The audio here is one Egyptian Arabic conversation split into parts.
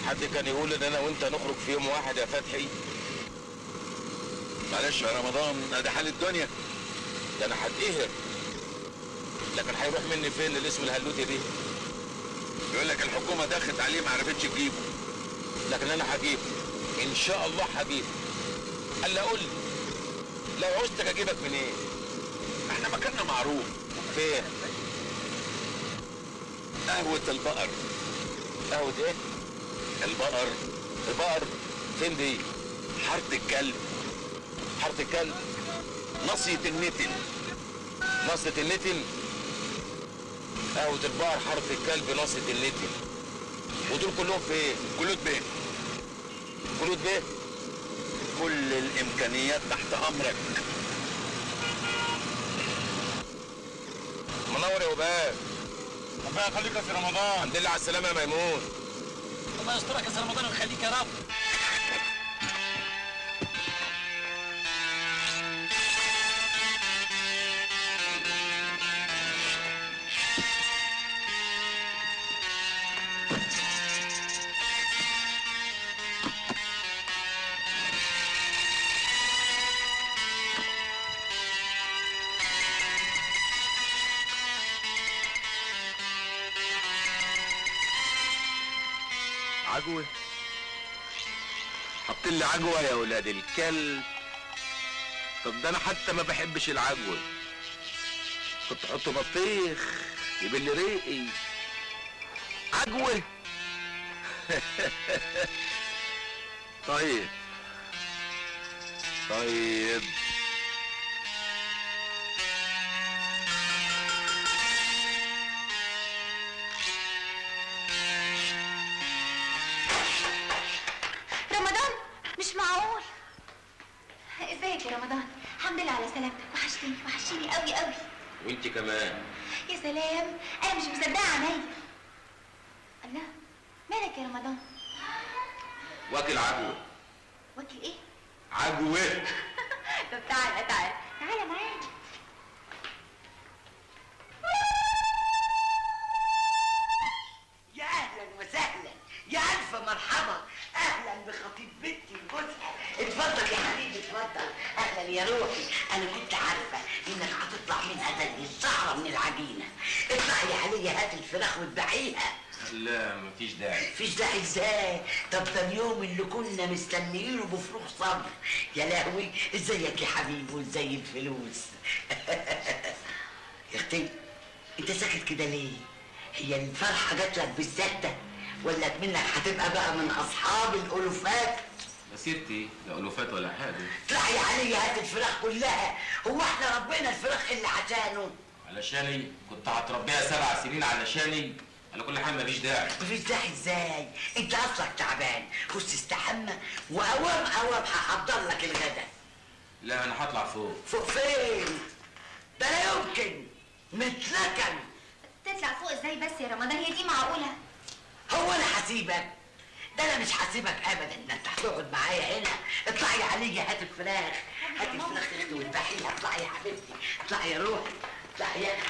حد كان يقول ان انا وانت نخرج في يوم واحد يا فتحي معلش يا رمضان ده حال الدنيا ده انا هتقهر لكن هيروح مني فين الاسم الهلوتي دي يقول لك الحكومه دخلت عليه ما عرفتش تجيبه لكن انا هجيبه ان شاء الله هجيبه قال لي قول لي لو عوزتك اجيبك منين احنا مكاننا معروف فين قهوه البقر قهوه ايه البقر البقر فين دي حاره الكلب حاره الكلب نصيه النتن نصة النتن قهوة البقر حارة الكلب نصة النتن ودول كلهم فين؟ كلود بيه كلود بيه؟ كل الامكانيات تحت امرك منور يا وباب ربنا يخليك يا سي رمضان الحمد لله على السلامة يا ميمون الله يسترك يا سي رمضان ويخليك يا رب عجوه حط لي عجوه يا ولاد الكلب طب ده انا حتى ما بحبش العجوه كنت احط بطيخ يبل ريقي عجوه طيب طيب رمضان مش معقول ازيك يا رمضان الحمد لله على سلامتك وحشتني وحشتني قوي قوي وانت كمان يا سلام انا مش مصدقه عينيا الله مالك يا رمضان واكل عجوة واكل ايه عجوة طب تعالى تعالى تعالى معايا يا اهلا وسهلا يا الف مرحبا اهلا بخطيب بنتي وجوزها اتفضل يا حبيبي اتفضل اهلا يا روحي انا كنت عارفه انك هتطلع منها زي الشعره من العجينه اطلعي عليا هات الفراخ واتبعيها لا مفيش داعي مفيش داعي ازاي طب ده اليوم اللي كنا مستنيينه بفروغ صبر يا لهوي ازيك يا حبيبي وازاي الفلوس يا اختي انت ساكت كده ليه هي الفرحه جات لك بالذات ده ولا منك هتبقى بقى من اصحاب الالوفات مسيرتي لا ألوفات ولا حاجة اطلعي عليا هات الفراخ كلها هو احنا ربنا الفراخ اللي عشانه علشاني كنت هتربيها سبع سنين علشاني على كل حال مفيش داعي مفيش داعي ازاي انت اصلك تعبان خش استحمى واوام اوام هحضر لك الغدا لا أنا هطلع فوق فوق فين ده لا يمكن متلكن تطلع فوق ازاي بس يا رمضان هي دي معقوله هو انا هسيبك ده انا مش هسيبك ابدا ده انت هتقعد معايا هنا اطلعي عليا هات الفراخ هات الفراخ يا اختي واذبحيها اطلعي يا حبيبتي اطلعي يا روحي اطلعي يا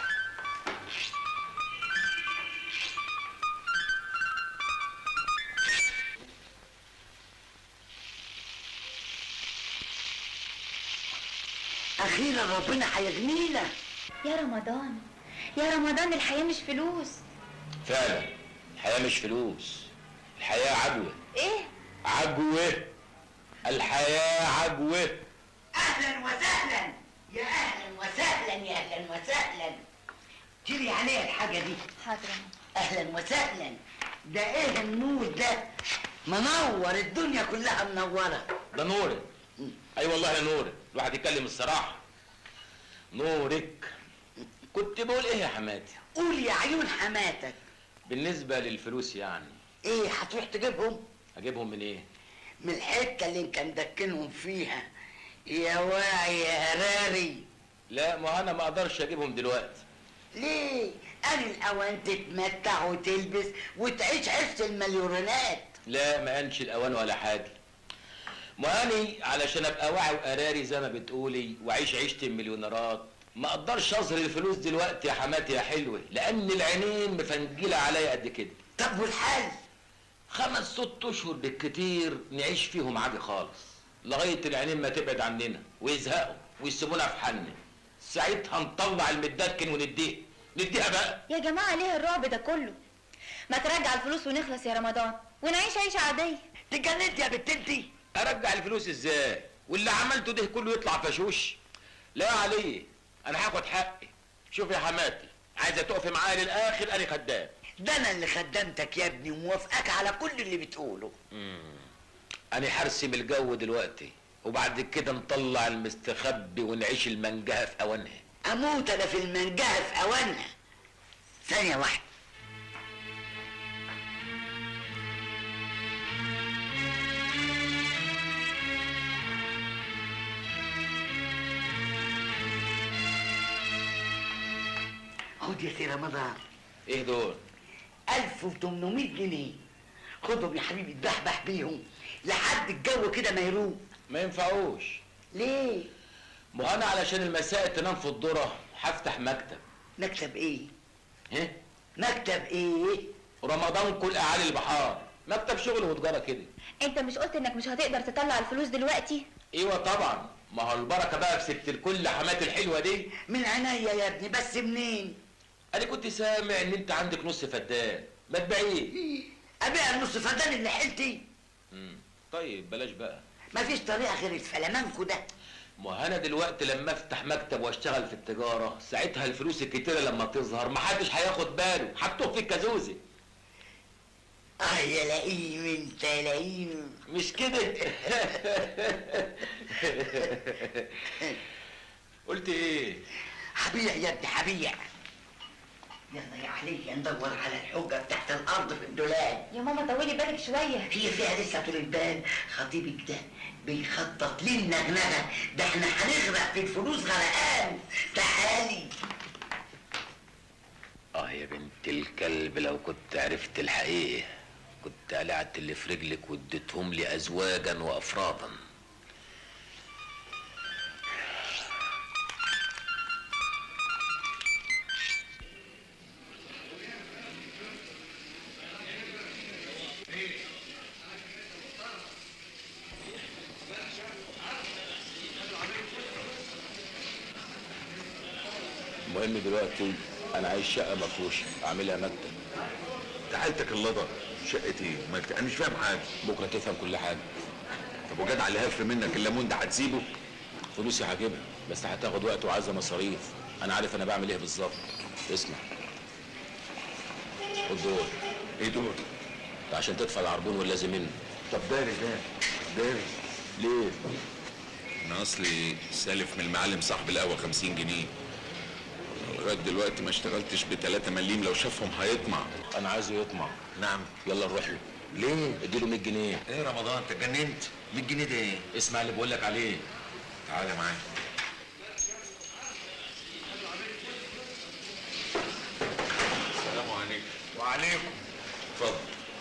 اخيرا ربنا هيغنينا يا رمضان يا رمضان الحياه مش فلوس فعلا الحياة مش فلوس الحياة عجوة ايه عجوة الحياة عجوة اهلا وسهلا يا اهلا وسهلا يا اهلا وسهلا جري عليها الحاجه دي حاضر يا ماما. اهلا وسهلا ده ايه النور ده منور الدنيا كلها منوره ده نورك اي والله يا نورك الواحد يتكلم الصراحة نورك كنت بقول ايه يا حماتي قول يا عيون حماتك بالنسبة للفلوس يعني ايه هتروح تجيبهم اجيبهم من ايه من الحته اللي انت مدكنهم فيها يا واعي يا هراري لا ما انا ما اقدرش اجيبهم دلوقتي ليه انا الاوان تتمتع وتلبس وتعيش عيشه المليونات لا ما انش الاوان ولا حاجة ما اني علشان ابقى واعي وقراري زي ما بتقولي واعيش عيشة المليونيرات ما اقدرش اظهر الفلوس دلوقتي يا حماتي يا حلوة لان العينين مفنجلة عليا قد كده طب والحل خمس ست اشهر بالكتير نعيش فيهم عادي خالص لغايه العينين ما تبعد عننا ويزهقوا ويسيبونا في حالنا ساعتها نطلع المدكن ونديه نديها بقى يا جماعة ليه الرعب ده كله ما ترجع الفلوس ونخلص يا رمضان ونعيش عيشة عادية تجننت يا بنت انتي ارجع الفلوس ازاي واللي عملته ده كله يطلع فشوش لا عليه انا هاخد حقي شوف يا حماتي عايزه تقفي معايا للاخر انا خدام ده انا اللي خدمتك يا ابني وموافقك على كل اللي بتقوله انا هرسم الجو دلوقتي وبعد كده نطلع المستخبي ونعيش المنجهه في اوانها اموت انا في المنجهه في اوانها ثانيه واحده خد يا سي رمضان ايه دول 1800 جنيه خدهم يا حبيبي اتبحبح بيهم لحد الجو كده ما يروق ما ينفعوش ليه ما انا علشان المسائل تنام في الذره هفتح مكتب مكتب ايه ها مكتب ايه رمضان كل اعالي البحار مكتب شغل وتجاره كده انت مش قلت انك مش هتقدر تطلع الفلوس دلوقتي ايوه طبعا ما هو البركه بقى في ست الكل حمات الحلوه دي من عينيا يا ابني بس منين انا كنت سامع ان انت عندك نص فدان ما تبيعيه ابيع النص فدان اللي حيلتي مم. طيب بلاش بقى مفيش طريقه غير الفلامانكو ده ما انا دلوقتي لما افتح مكتب واشتغل في التجاره ساعتها الفلوس الكتيره لما تظهر محدش هياخد باله هتطوف في الكازوزه اه يا لئيم انت يا لئيم مش كده قلت ايه هبيع يا ابني هبيع يلا يا علي ندور على الحجه بتاعت الارض في الدولاب يا ماما طولي بالك شوية هي فيها لسه طول البال خطيبك ده بيخطط لنا نغنغه ده احنا هنغرق في الفلوس غرقان تعالي اه يا بنت الكلب لو كنت عرفت الحقيقه كنت قلعت اللي في رجلك واديتهم لي ازواجا وافرادا المهم دلوقتي انا عايز شقه مفروشه اعملها مكتب تعالتك اللضا شقتي ما انت- انا مش فاهم حاجه بكره تفهم كل حاجه طب وجدع اللي هف منك الليمون ده هتسيبه فلوسي هجيبها بس هتاخد وقت وعايزه مصاريف انا عارف انا بعمل ايه بالظبط اسمع خد دول ايه دول ده عشان تدفع العربون واللازم منه طب داري ده داري ليه انا اصلي سالف من المعلم صاحب القهوه 50 جنيه لغايه دلوقتي ما اشتغلتش ب 3 مليم لو شافهم هيطمع انا عايزه يطمع نعم يلا نروح له ليه اديله 100 جنيه ايه رمضان انت اتجننت 100 جنيه ده ايه اسمع اللي بقول لك عليه تعالى معايا السلام عليكم وعليكم اتفضل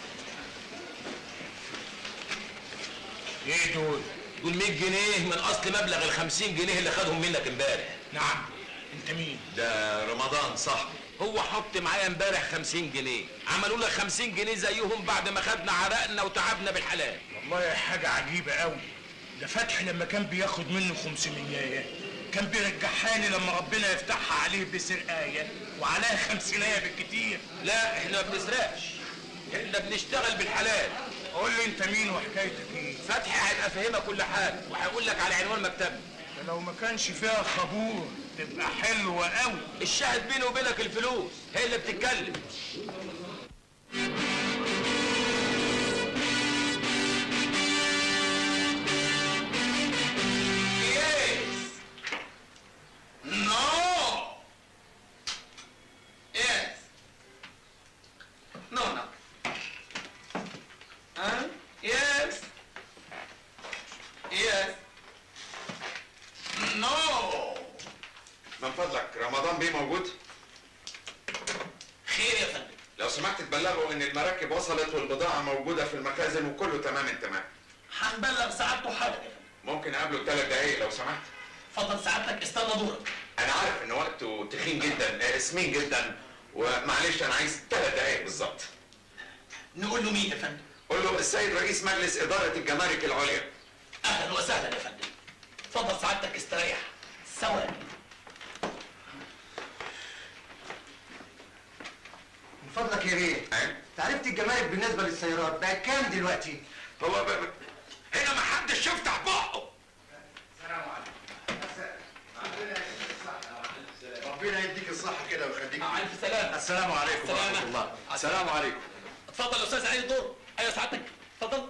ايه دول دول 100 جنيه من اصل مبلغ ال 50 جنيه اللي خدهم منك امبارح نعم انت مين ده رمضان صاحبي هو حط معايا امبارح 50 جنيه عملوا لك 50 جنيه زيهم بعد ما خدنا عرقنا وتعبنا بالحلال والله حاجة عجيبة قوي ده فتحي لما كان بياخد منه 500 كان بيرجعها لي لما ربنا يفتحها عليه بسرقاية وعليها خمسينية بالكتير لا احنا ما بنسرقش احنا بنشتغل بالحلال قول لي انت مين وحكايتك ايه فتحي هيبقى فاهمك كل حاجه وهيقول لك على عنوان مكتبنا ده لو ما كانش فيها خبور تبقى حلوة قوي الشاهد بيني وبينك الفلوس هي اللي بتتكلم Yes. No. Yes. No, no. Huh? Yes. Yes. No. من فضلك رمضان بيه موجود؟ خير يا فندم. لو سمحت تبلغوا ان المراكب وصلت والبضاعة موجودة في المخازن وكله تمام التمام. هنبلغ سعادته حاضر يا فندم. ممكن اقابله ثلاث دقايق لو سمحت؟ اتفضل سعادتك استنى دورك. انا عارف ان وقته تخين جدا آه، سمين جدا ومعلش انا عايز ثلاث دقايق بالظبط. نقول له مين يا فندم؟ قول له السيد رئيس مجلس اداره الجمارك العليا اهلا وسهلا يا فندم اتفضل سعادتك استريح ثواني من فضلك يا بيه أه؟ تعرفت الجمارك بالنسبه للسيارات بقت كام دلوقتي؟ هو ب... ب- هنا ما حدش يفتح بقه ربنا يديك الصحه كده ويخليك مع الف سلامه السلام عليكم ورحمه السلامة. الله السلام عليكم اتفضل يا استاذ علي الدور ايوه سعادتك اتفضل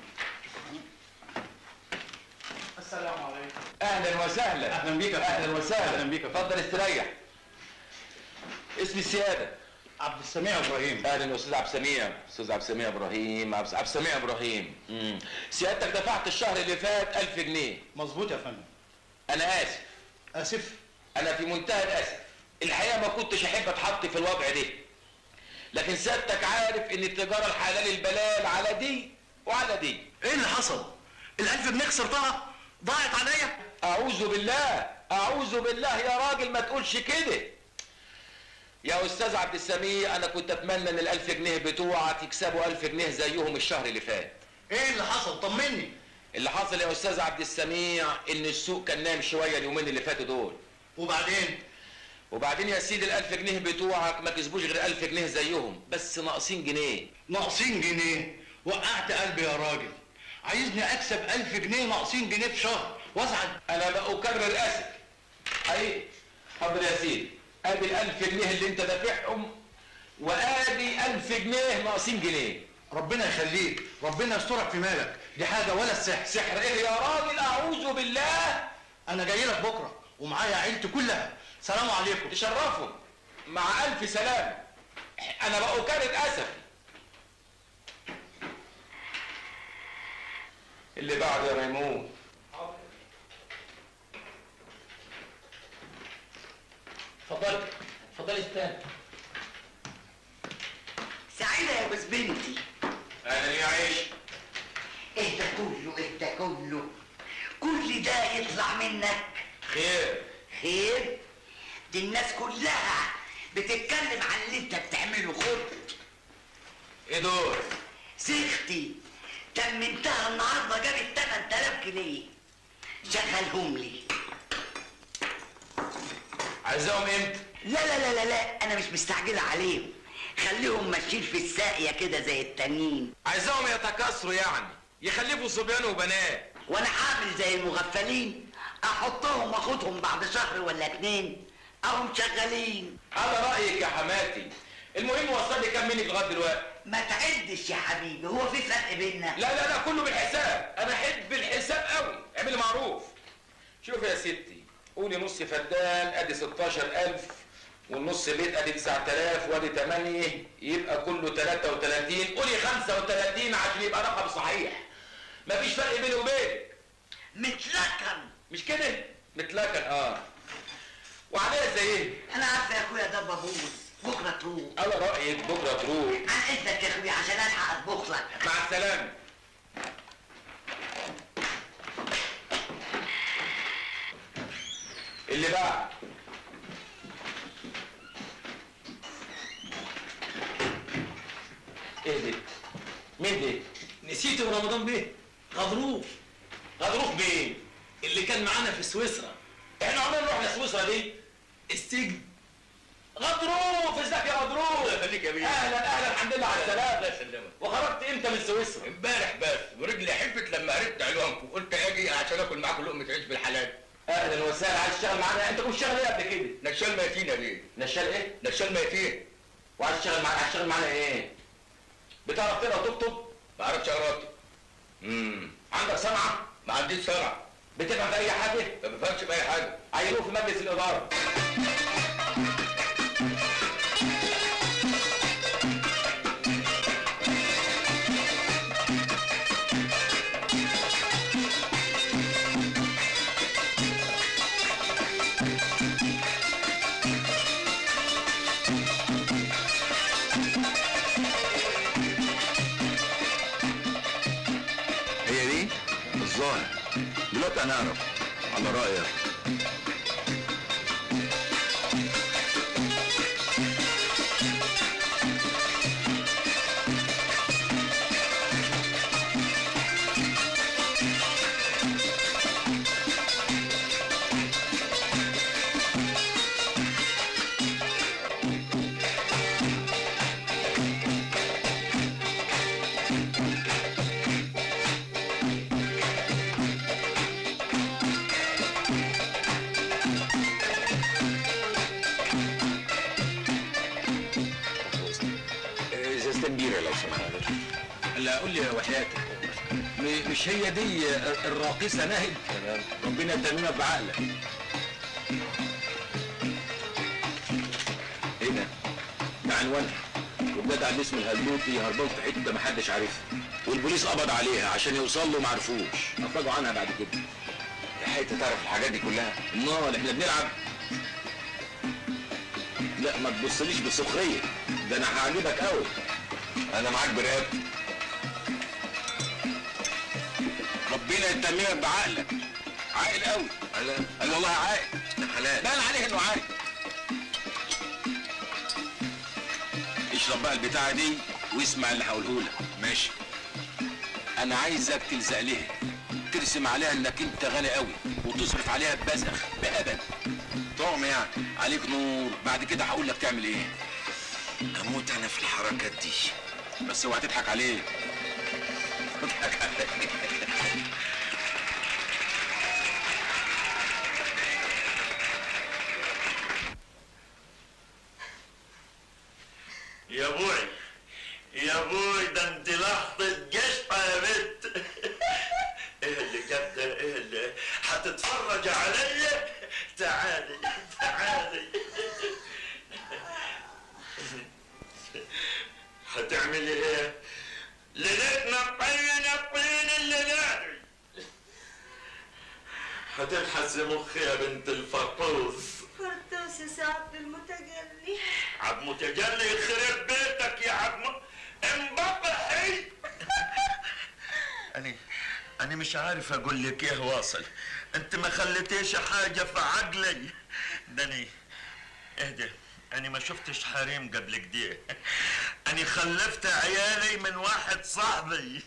السلام عليكم اهلا وسهلا اهلا بيك يا اهلا فندم. وسهلا أهلا بيك يا فندم. اتفضل استريح اسمي السياده عبد السميع ابراهيم اهلا يا استاذ عبد السميع استاذ عبد السميع ابراهيم عبد عبد السميع ابراهيم مم. سيادتك دفعت الشهر اللي فات 1000 جنيه مظبوط يا فندم انا اسف اسف انا في منتهى الاسف الحقيقه ما كنتش احب اتحط في الوضع ده لكن سيادتك عارف ان التجاره الحلال البلال على دي وعلى دي ايه اللي حصل؟ الألف جنيه خسرتها؟ ضاعت عليا؟ اعوذ بالله اعوذ بالله يا راجل ما تقولش كده يا استاذ عبد السميع انا كنت اتمنى ان الالف جنيه بتوعك يكسبوا الف جنيه زيهم الشهر اللي فات ايه اللي حصل؟ طمني اللي حصل يا استاذ عبد السميع ان السوق كان نايم شويه اليومين اللي فاتوا دول وبعدين؟ وبعدين يا سيدي الالف جنيه بتوعك ما كسبوش غير الف جنيه زيهم بس ناقصين جنيه ناقصين جنيه وقعت قلبي يا راجل عايزني اكسب ألف جنيه ناقصين جنيه في شهر واسعد انا بأكرر اسف اي حاضر يا سيدي ادي الالف جنيه اللي انت دافعهم وادي الف جنيه ناقصين جنيه ربنا يخليك ربنا يسترك في مالك دي حاجه ولا السحر سحر ايه يا راجل اعوذ بالله انا جاي لك بكره ومعايا عيلتي كلها سلام عليكم تشرفوا مع الف سلامه انا بأكرر اسفي اللي بعده يا ميمون اتفضلي اتفضلي استاذ سعيدة يا جوز بنتي اهلا يا عيش ايه ده كله ايه ده كله كل ده يطلع منك خير خير دي الناس كلها بتتكلم عن اللي انت بتعمله خد ايه دول سيختي تمنتها النهارده جابت 8000 جنيه شغلهم لي عايزاهم امتى لا لا لا لا لا انا مش مستعجله عليهم خليهم ماشيين في الساقيه كده زي التانيين عايزاهم يتكاثروا يعني يخلفوا صبيان وبنات وانا هعمل زي المغفلين احطهم واخدهم بعد شهر ولا اتنين اهم شغالين على رايك يا حماتي المهم وصل لي كام منك لغايه دلوقتي ما تعدش يا حبيبي هو في فرق بيننا لا لا لا كله بالحساب انا احب الحساب قوي اعملي معروف شوف يا ستي قولي نص فدان ادي 16000 والنص بيت ادي 9000 وادي 8 يبقى كله 33 قولي 35 عشان يبقى رقم صحيح مفيش فرق بيني وبينك متلكن مش كده متلكن اه وعليها زي ايه انا عارفه يا اخويا ده ببوظ بكره تروح على رايك بكره تروح عن اذنك يا اخويا عشان الحق اطبخ لك مع السلامه اللي بعد ايه ده مين ده نسيت رمضان بيه غضروف غضروف بيه اللي كان معانا في سويسرا احنا عمرنا رحنا سويسرا دي السجن غضروف ازيك يا غضروف يخليك يا بيه. اهلا اهلا الحمد لله على السلامه الله يسلمك وخرجت امتى من سويسرا امبارح بس ورجلي حفت لما عرفت عنوانكم قلت اجي عشان اكل معاكم لقمه عيش بالحلال اهلا وسهلا عايز تشتغل معانا انت كنت شغال ايه قبل كده نشال ميتين يا بيه نشال ايه نشال ميتين وعايز تشتغل معانا عايز تشتغل معانا ايه بتعرف تقرا وتكتب ما اعرفش اقرا امم عندك صنعه ما عنديش سرعه بتفهم في اي حاجه ما بفهمش باي حاجه عينوه في مجلس الاداره هي دي الظاهر دلوقتي انا اعرف على رايك كبيره لو سمحت لا قول لي وحياتك م- مش هي دي الراقصه ناهد ربنا يتممها بعقلك ايه ده؟ ده عنوانها والجدع اللي اسمه الهلوطي هربان في حته محدش عارفها والبوليس قبض عليها عشان يوصل له معرفوش افرجوا عنها بعد كده لحقت تعرف الحاجات دي كلها امال احنا بنلعب لا ما تبصليش بسخريه ده انا هعجبك قوي انا معاك برقبتي ربنا يتممها بعقلك عاقل قوي قال والله عاقل حلال بان عليه انه عاقل اشرب بقى البتاعه دي واسمع اللي هقوله لك ماشي انا عايزك تلزق لها ترسم عليها انك انت غني قوي وتصرف عليها ببذخ بهبل طعم يعني عليك نور بعد كده هقول لك تعمل ايه اموت انا في الحركات دي بس اوعى تضحك عليه تضحك عليه يا بوي يا بوي ده انت لحظة جشطة يا بنت ايه اللي جاب ده ايه اللي هتتفرج عليا تعالي تعالي هتعملي ايه ليلتنا طين الطين الليلة هتلحس مخي يا بنت الفطوس فردوس يا سعد المتجلي عبد متجلي يخرب بيتك يا عبد م... انبطحي أنا أنا مش عارف أقول لك إيه واصل أنت ما خليتيش حاجة في عقلي ده أنا اهدى أنا ما شفتش حريم قبل كده أنا خلفت عيالي من واحد صاحبي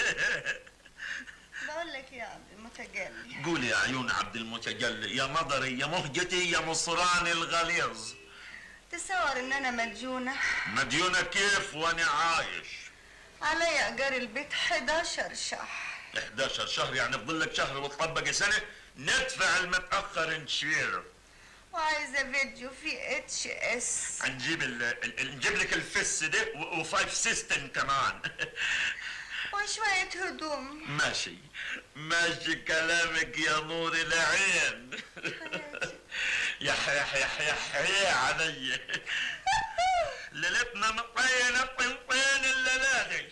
بقول لك يا عبد المتجلي قولي يا عيون عبد المتجلي يا مضري يا مهجتي يا مصراني الغليظ تصور ان انا مديونة مديونة كيف وأنا عايش علي ايجار البيت 11 شهر 11 شهر يعني فضل لك شهر وتطبق سنه ندفع المتاخر نشير وعايزة فيديو فيه اتش اس نجيب ال... ال... ال- نجيب لك الفس ده و... وفايف سيستم كمان وشوية هدوم ماشي ماشي كلامك يا نور العين يا يح يح يح يا علي ليلتنا مطينة طنطين الليلة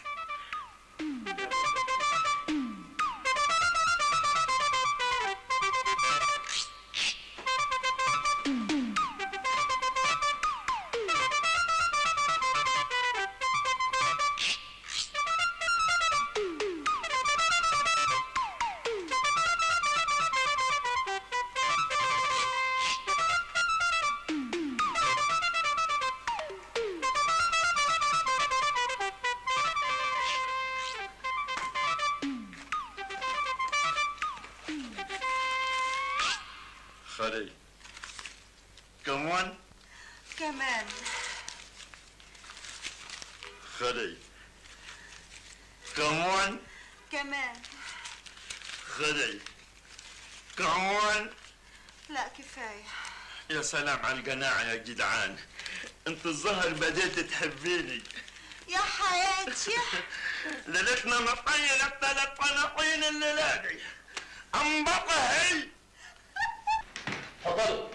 خلي كمان كمان خلي كمان كمان خلي كمان لا كفاية يا سلام على القناعة يا جدعان انت الظهر بديت تحبيني يا حياتي ليلتنا مطينة ثلاث طناطين الليلة دي انبطحي اتفضلوا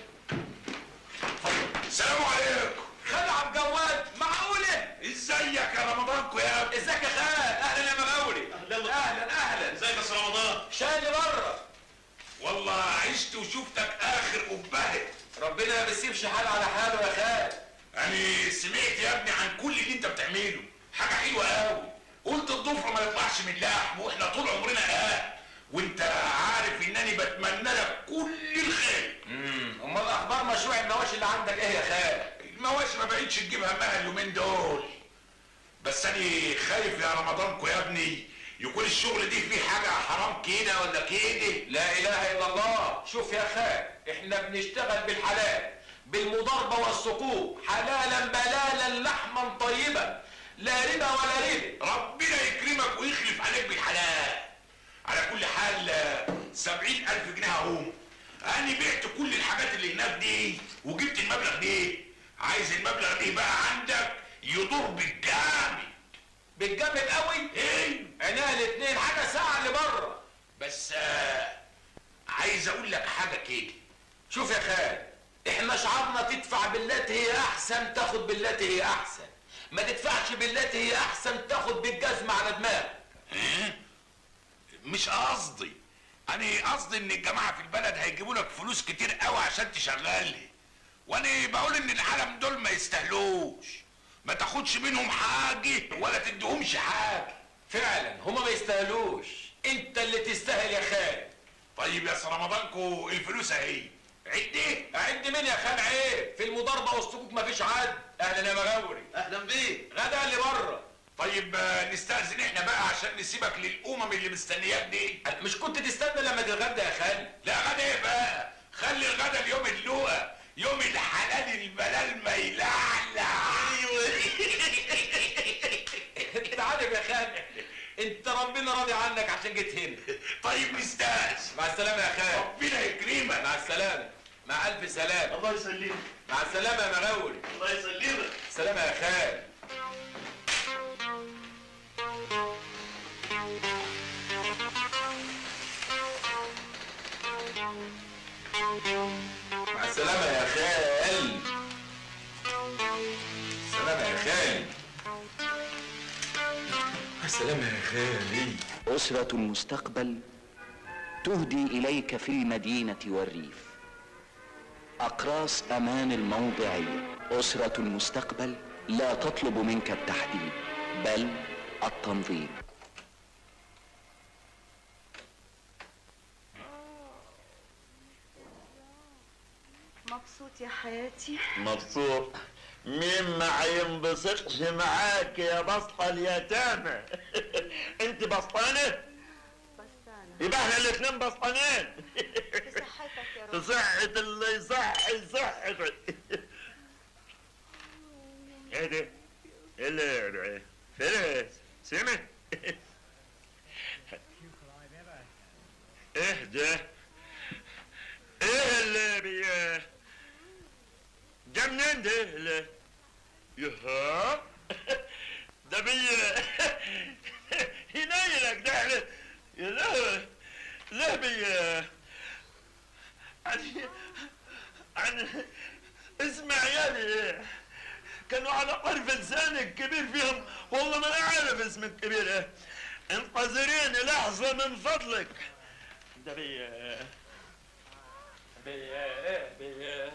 السلام عليكم خلع الجواد معقوله ازيك يا رمضانكو يا ابني ازيك يا خال اهلا يا مغاوري اهلا اهلا ازيك يا رمضان شايلي بره والله عشت وشفتك اخر قبهه ربنا ما بيسيبش حال على حاله يا خال يعني سمعت يا ابني عن كل اللي انت بتعمله حاجه حلوه قوي قلت الضفر ما يطلعش من اللحم واحنا طول عمرنا اهل وانت عارف انني بتمنى لك كل الخير امم امال اخبار مشروع المواشي اللي عندك ايه يا خال المواشي ما بقتش تجيب همها اليومين دول بس انا خايف يا رمضانكو يا ابني يكون الشغل دي فيه حاجه حرام كده ولا كده لا اله الا الله شوف يا خال احنا بنشتغل بالحلال بالمضاربه والسقوط حلالا بلالا لحما طيبا لا ربا ولا ربا ربنا يكرمك ويخلف عليك بالحلال على كل حال سبعين ألف جنيه اهو أنا بعت كل الحاجات اللي هناك دي وجبت المبلغ ده عايز المبلغ ده بقى عندك يدور بالجامد بالجامد قوي ايه عينيها الاتنين حاجه ساعه اللي بره بس آه عايز اقول لك حاجه كده شوف يا خال احنا شعارنا تدفع بالتي هي احسن تاخد بالتي هي احسن ما تدفعش بالتي هي احسن تاخد بالجزمة على دماغك إيه؟ مش قصدي انا قصدي ان الجماعه في البلد هيجيبوا لك فلوس كتير قوي عشان تشغلني وانا بقول ان العالم دول ما يستاهلوش ما تاخدش منهم حاجه ولا تديهمش حاجه فعلا هما ما يستاهلوش انت اللي تستاهل يا خال طيب يا رمضانكو الفلوس اهي عد ايه اعد مين يا خال عيب في المضاربه والسكوك مفيش عد اهلا يا مغاوري اهلا بيك غدا اللي بره طيب آه، نستأذن احنا بقى عشان نسيبك للأمم اللي مستنياك دي مش كنت تستنى لما تتغدى يا خال لا غدا ايه بقى خلي الغدا اليوم اللقا يوم الحلال البلال ما يلعلع انت عارف يا خال انت ربنا راضي عنك عشان جيت هنا طيب نستأذن مع السلامه يا خال ربنا يكرمك مع السلامه مع الف سلامه الله يسلمك مع السلامه يا مغاوري الله يسلمك سلامه يا خال مع السلامة يا خال سلامة يا خال مع السلامة يا خالي أسرة المستقبل تهدي إليك في المدينة والريف أقراص أمان الموضعية أسرة المستقبل لا تطلب منك التحديد بل التنظيم مبسوط يا حياتي مبسوط مين ما ينبسطش معاك يا بسطة اليتامى انت بسطانة بستانة يبقى احنا الاتنين بسطانين بصحتك يا في رب صحة اللي يصحي صحتك ايه ده؟ ايه اللي فلس سمع ايه ده؟ ايه اللي بي جا منين ده اللي يها ده بي ينيلك ده يا لا لا بي عن عن اسمع يا كانوا على طرف لساني الكبير فيهم والله ما انا عارف اسم الكبير ايه انتظريني لحظة من فضلك ده بي بي بي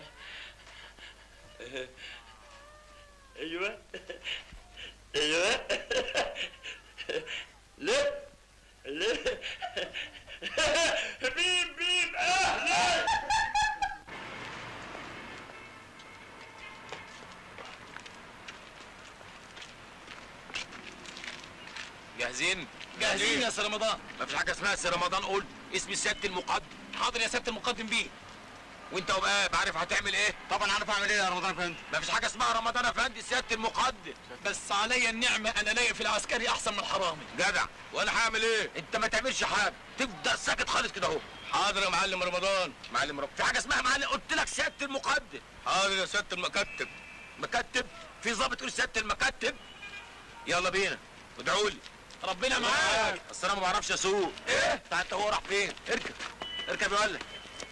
ايوه ايوه ليه ليه بيب بيب اهلا جاهزين؟ جاهزين يا سي رمضان مفيش حاجة اسمها سي رمضان قول اسم سيادة المقدم حاضر يا سياده المقدم بيه وانت وبقى عارف هتعمل ايه؟ طبعا عارف اعمل ايه يا رمضان فندم مفيش حاجة اسمها رمضان افندي سيادة المقدم بس عليا النعمه انا لاقي في العسكري احسن من الحرامي جدع وانا هعمل ايه؟ انت ما تعملش حاجة تفضل ساكت خالص كده اهو حاضر يا معلم رمضان معلم رب في حاجة اسمها معلم قلت لك سيادة المقدم حاضر يا سياده المكتب مكتب في ضابط يقول سيادة المكتب يلا بينا ادعوا لي ربنا معاك اصل انا ما بعرفش اسوق ايه؟ انت هو راح فين؟ اركب اركب يا ولد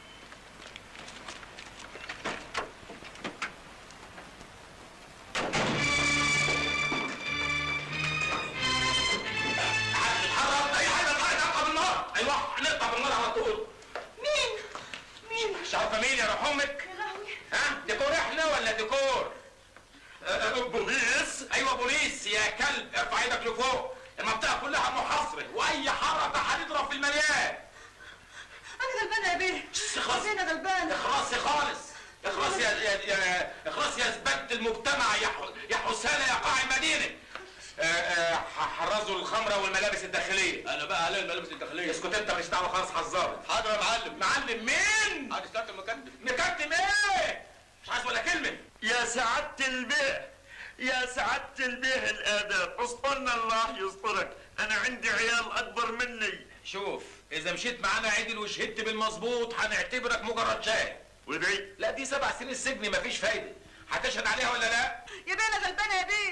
اتحرك اي حاجه اتحرك اقطع بالنار ايوه هنقطع بالنار على طول مين مين مش عارفه مين يا روح امك يا لهوي ها ديكور احنا ولا ديكور أه، أه، بوليس ايوه بوليس يا كلب ارفع ايدك لفوق المنطقه كلها محاصره واي حركه هنضرب في المليان انا غلبانه يا بيه خلاص. انا غلبانه اخلصي خالص اخلصي يا يا يا اخلصي يا زبدة المجتمع يا ح- يا حسانة يا قاع المدينة آه، آه، ح- حرزوا الخمرة والملابس الداخلية انا بقى عليا الملابس الداخليه اسكت انت مش دعوة خالص حذرت حاضر يا معلم معلم مين؟ حاضر سياده المكتب مكتم ايه؟ مش عايز ولا كلمة يا سعادة البيه يا سعادة البيه الآداب اسطرنا الله يسترك أنا عندي عيال أكبر مني شوف اذا مشيت معانا عدل وشهدت بالمظبوط هنعتبرك مجرد شاهد ودعي لا دي سبع سنين سجن مفيش فايدة هتشهد عليها ولا لا؟ يا بيه انا غلبانه يا بيه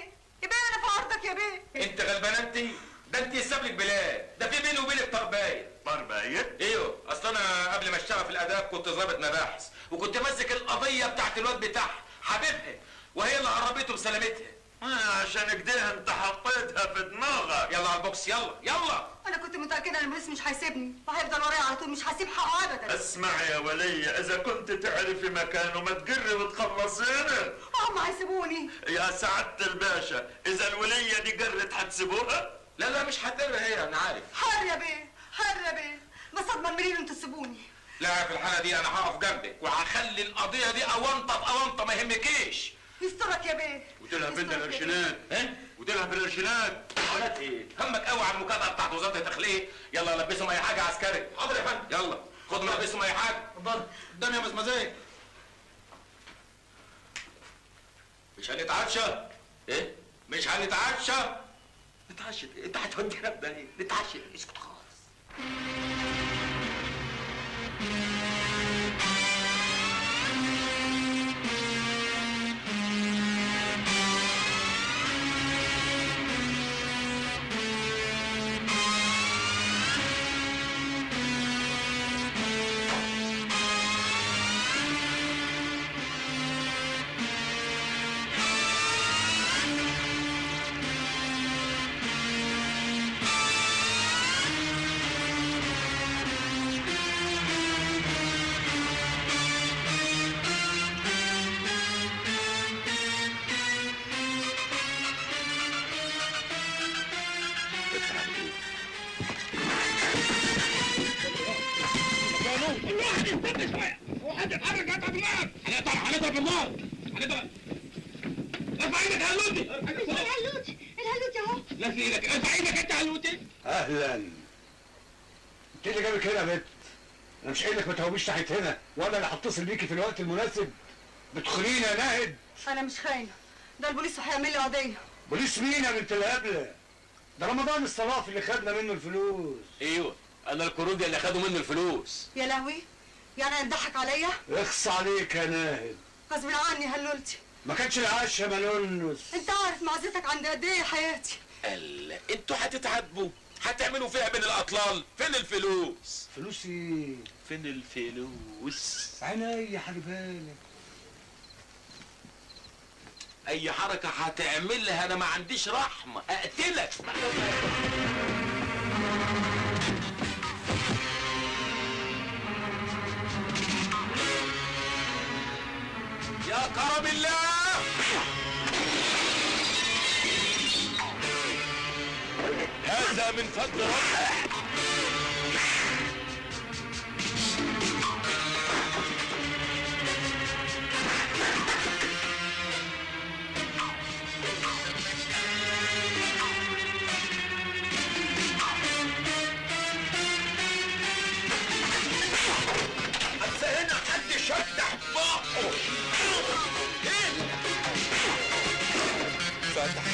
يا بيه انا في عرضك يا بيه انت غلبانه انت ده انت يساب لك بلاد ده في بيني وبينك تربايه تربايه ايوه اصل انا قبل ما اشتغل في الاداب كنت ضابط مباحث وكنت ماسك القضيه بتاعت الواد بتاعها حبيبها وهي اللي هربته بسلامتها آه عشان كده انت حطيتها في دماغك يلا على البوكس يلا يلا انا كنت متاكده ان البوليس مش هيسيبني وهيفضل ورايا على طول مش هسيب حقه ابدا اسمع يا ولية اذا كنت تعرفي مكانه ما تقري وتخلصينا هم هيسيبوني يا سعادة الباشا اذا الولية دي قرت هتسيبوها لا لا مش هتقرا هي انا عارف حر يا بيه حر يا بيه بس اضمن منين انتوا تسيبوني لا في الحاله دي انا هقف جنبك وهخلي القضيه دي اونطه في اونطه ما يهمكيش يسترك يا بيه وديلها بنت القرشينات ها وديلها بالقرشينات حالات ايه همك قوي على المكافاه بتاعت وزاره الداخليه يلا لبسهم اي حاجه عسكري حاضر يا فندم يلا خدوا لبسهم اي حاجه اتفضل قدام يا مزمزيه مش هنتعشى ايه مش هنتعشى نتعشى إيه؟ انت هتودينا في داهيه نتعشى اسكت خالص هنضرب هنضرب النار هنضرب ارفع ايدك يا هلوتي الهلوت الهلوت اهو لا في ايدك ارفع ايدك انت يا هلوتي اهلا انت اللي جابك هنا يا بنت انا مش قايل لك ما تهوبيش ناحيه هنا ولا اللي هتصل بيكي في الوقت المناسب بتخونيني يا ناهد انا مش خاينه ده البوليس هيعمل لي قضيه بوليس مين يا بنت الهبله ده رمضان الصراف اللي خدنا منه الفلوس ايوه انا الكرودي اللي خدوا منه الفلوس يا لهوي يعني هتضحك عليا اخص عليك يا ناهد غصب عني هلولتي ما كانش العش يا ملونس انت عارف معزتك عند قد ايه يا حياتي قال انتوا هتتعاتبوا هتعملوا فيها من الاطلال فين الفلوس فلوس ايه فين الفلوس عينيا هجيبها لك اي حركه هتعملها انا ما عنديش رحمه اقتلك يا كرم الله هذا من فضل ربك بس هنا حد شدح بقه ايه فتح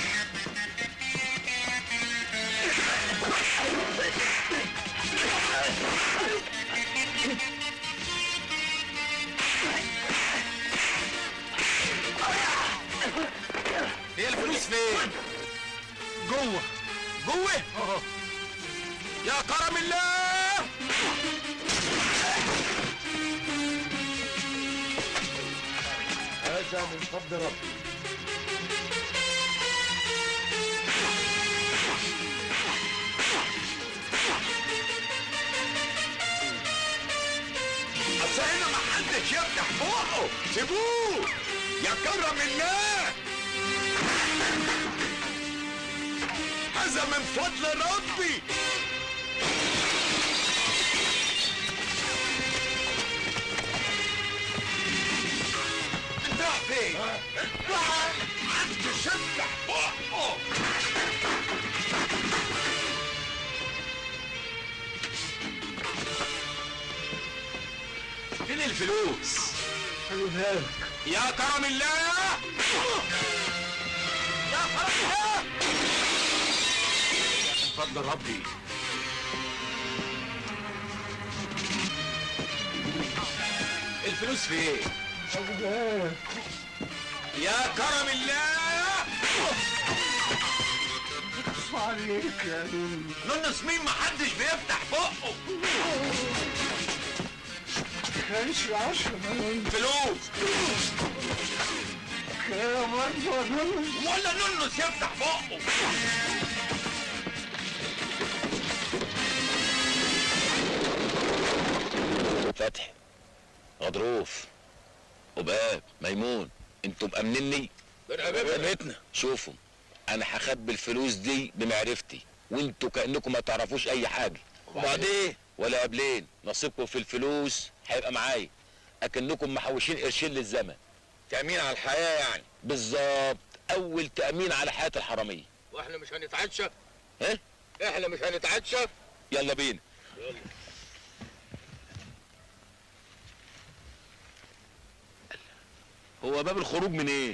هي الفلوس فين جوه جوه يا كرم الله هذا من فضل ربي بس هنا ما حدش يفتح بقه سيبوه يا كرم الله هذا من فضل ربي انت رايح فين؟ راح محدش يفتح بقه فين الفلوس هجيبها لك يا كرم الله يا كرم الله من فضل ربي الفلوس فين هجيبها لك يا كرم الله عليك يا نونو نونس مين محدش بيفتح بقه كانش عشرة يا نونو فلوس كام برضه يا نونو ولا نونس يفتح بقه فتحي غضروف وباب ميمون انتوا مأمنيني بيتنا شوفوا انا هخبي الفلوس دي بمعرفتي وانتوا كانكم ما تعرفوش اي حاجه وبعدين ولا قبلين نصيبكم في الفلوس هيبقى معايا اكنكم محوشين قرشين للزمن تامين على الحياه يعني بالظبط اول تامين على حياه الحراميه واحنا مش هنتعشى ها احنا مش هنتعشى يلا بينا هو باب الخروج من ايه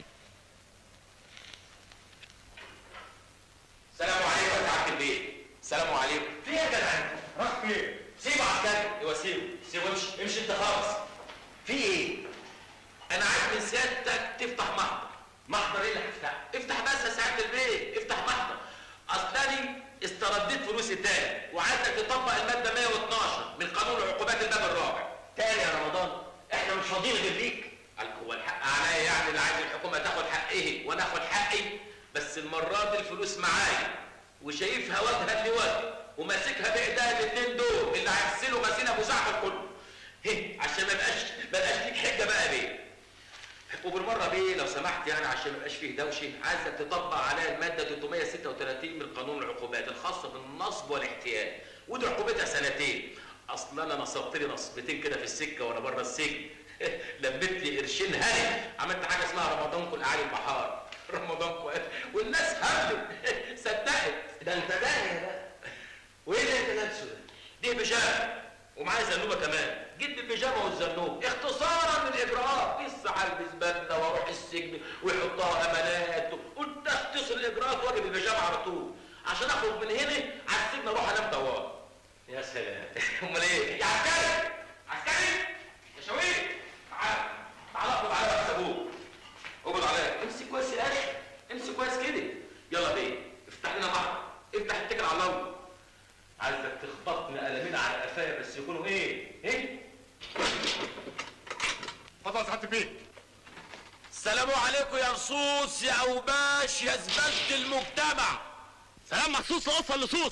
السلام عليكم يا سعاده البيت السلام عليكم في ايه يا جدع راح فين سيبه عسكري ايوه سيبه سيبه امشي امشي انت خالص في ايه انا عايز من سيادتك تفتح محضر محضر ايه اللي هتفتحه افتح بس يا سعاده البيت افتح محضر اصلاني استرديت فلوسي تاني وعايزك تطبق الماده 112 من قانون عقوبات الباب الرابع تاني يا رمضان احنا مش فاضيين غير ليك قال هو الحق عليا يعني اللي عايز الحكومه تاخد حقه وانا اخد حقي بس المره دي الفلوس معايا وشايفها وجها لوجه وماسكها بايديا الاثنين دول اللي هيغسلوا غسيل ابو زعفر كله هي عشان ما يبقاش ما يبقاش ليك حجه بقى بيه وبالمره بيه لو سمحت يعني عشان ما يبقاش فيه دوشه عايزك تطبق عليها الماده 336 من قانون العقوبات الخاصه بالنصب والاحتيال ودي عقوبتها سنتين اصلا انا نصبت لي نصبتين كده في السكه وانا بره السجن لميت لي قرشين هاني عملت حاجه اسمها رمضانكم الاعالي البحار رمضانكم والناس هبلت صدقت ده انت داهيه بقى وايه اللي انت لابسه ده؟ دي بيجامه ومعايا زنوبه كمان جيت بالبيجامه والزنوب اختصارا للاجراءات لسه هلبس بدله واروح السجن ويحطها امانات قلت اختصر الاجراءات واجي بالبيجامه على طول عشان اخرج من هنا على السجن اروح انام طوال يا سلام امال ايه؟ يا عسكري عسكري يا شويق تعال تعال اقبض على بس ابوك اقبض عليا امسك كويس يا اخي امسك كويس كده يلا بيه افتح لنا بعض افتح اتكل على الله عايزك تخبطني قلمين على قفايا بس يكونوا ايه؟ ايه؟ اتفضل يا سعاده البيت السلام عليكم يا رصوص يا اوباش يا زبالة المجتمع سلام مخصوص لاصل لصوص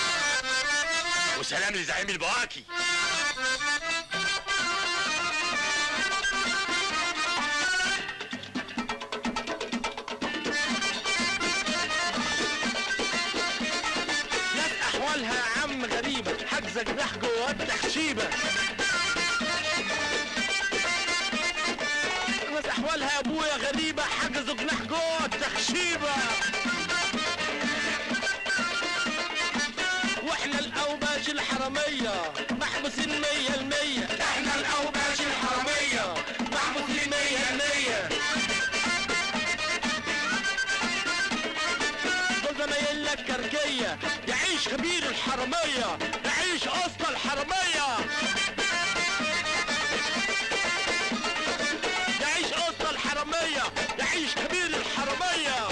وسلام لزعيم البواكي ناس احوالها يا عم غريبه حاجزه جناح جوه التخشيبه ناس احوالها يا ابويا غريبه حاجزوا جناح جوه التخشيبه واحنا الاوباش الحراميه محبوسين مية المية احنا الاوباش الحراميه محبوسين مية المية دول زمايلنا الكركية يعيش خبير الحرامية يعيش أسطى الحرامية يعيش أسطى الحرامية يعيش كبير الحرامية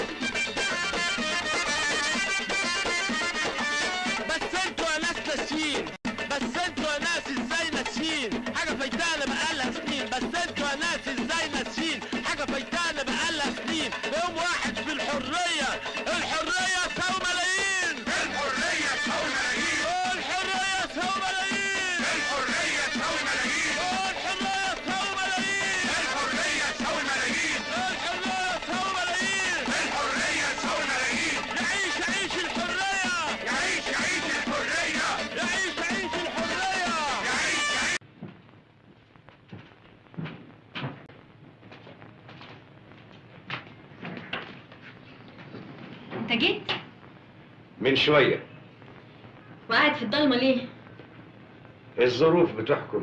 بس انتوا يا ناس ناسيين بس انتوا يا ناس ازاي ناسيين حاجة فايتانا بقالها سنين بس انتوا يا ناس ازاي ناسيين حاجة فايتانا بقالها سنين يوم واحد في الحرية الحرية تساوي ملايين الحرية تساوي ملايين الحرية تساوي ملايين الحرية تساوي ملايين الحرية تساوي ملايين الحرية تساوي ملايين الحرية تساوي ملايين الحرية تساوي ملايين يعيش يعيش الحرية يعيش يعيش الحرية يعيش يعيش الحرية يعيش يعيش انت جيت من شوية وقاعد في الضلمه ليه الظروف بتحكم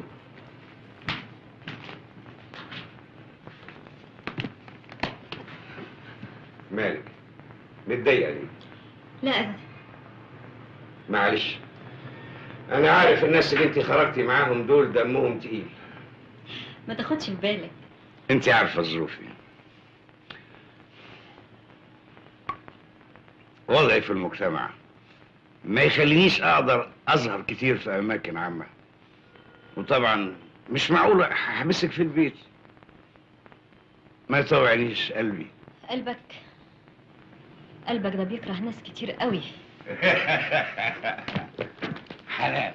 مالك متضايقة ليه؟ لا ابدا معلش أنا عارف الناس اللي أنت خرجتي معاهم دول دمهم تقيل ما تاخدش في بالك أنت عارفة ظروفي وضعي في المجتمع ما يخلينيش اقدر اظهر كتير في اماكن عامه وطبعا مش معقول احبسك في البيت ما يطوعنيش قلبي قلبك قلبك ده بيكره ناس كتير قوي حنان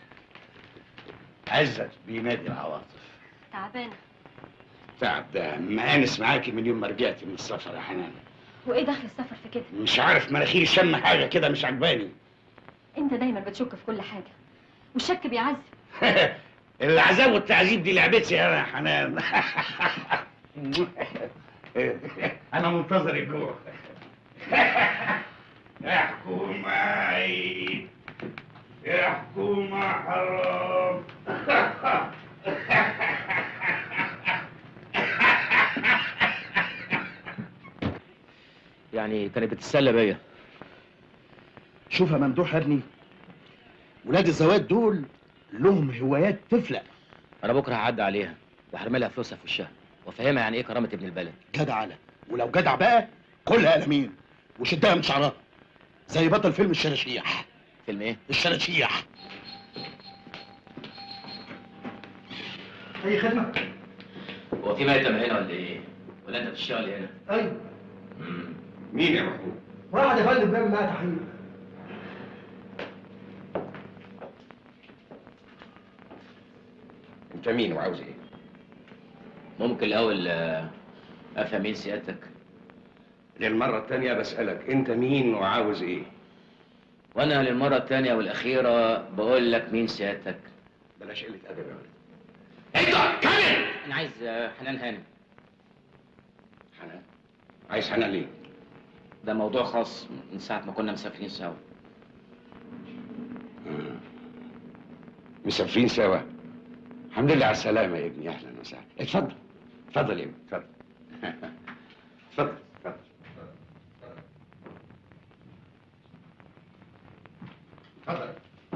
عزت بينادي العواطف تعبانه تعب ده مآنس معاكي من يوم ما رجعتي من السفر يا حنان وايه دخل السفر في كده مش عارف مناخيري شم حاجه كده مش عجباني انت دايما بتشك في كل حاجه والشك بيعذب العذاب والتعذيب دي لعبتي انا يا حنان انا منتظر الجوع يا حكومة يا حكومة حرام يعني كانت بتتسلى بيا شوف يا ممدوح يا ابني ولاد الزواج دول لهم هوايات تفلق انا بكره هعدي عليها وهرمي لها فلوسها في وشها وافهمها يعني ايه كرامه ابن البلد جدع على ولو جدع بقى كلها قلمين وشدها من شعرها زي بطل فيلم الشراشيح فيلم ايه الشراشيح اي خدمه هو في ميتم هنا ولا ايه ولا انت بتشتغل هنا ايوه مين يا محمود واحد يا فندم بيعمل معايا تحقيق انت مين وعاوز ايه ممكن الاول آه، افهم مين سيادتك للمرة التانية بسألك انت مين وعاوز ايه وانا للمره الثانيه والاخيره بقول لك مين سيادتك بلاش قلة ادب يا ولد انت كامل انا عايز آه، حنان هانم حنان عايز حنان ليه ده موضوع خاص من ساعه ما كنا مسافرين سوا مسافرين سوا الحمد لله على السلامة يا ابني اهلا وسهلا اتفضل اتفضل يا ابني اتفضل اتفضل اتفضل اتفضل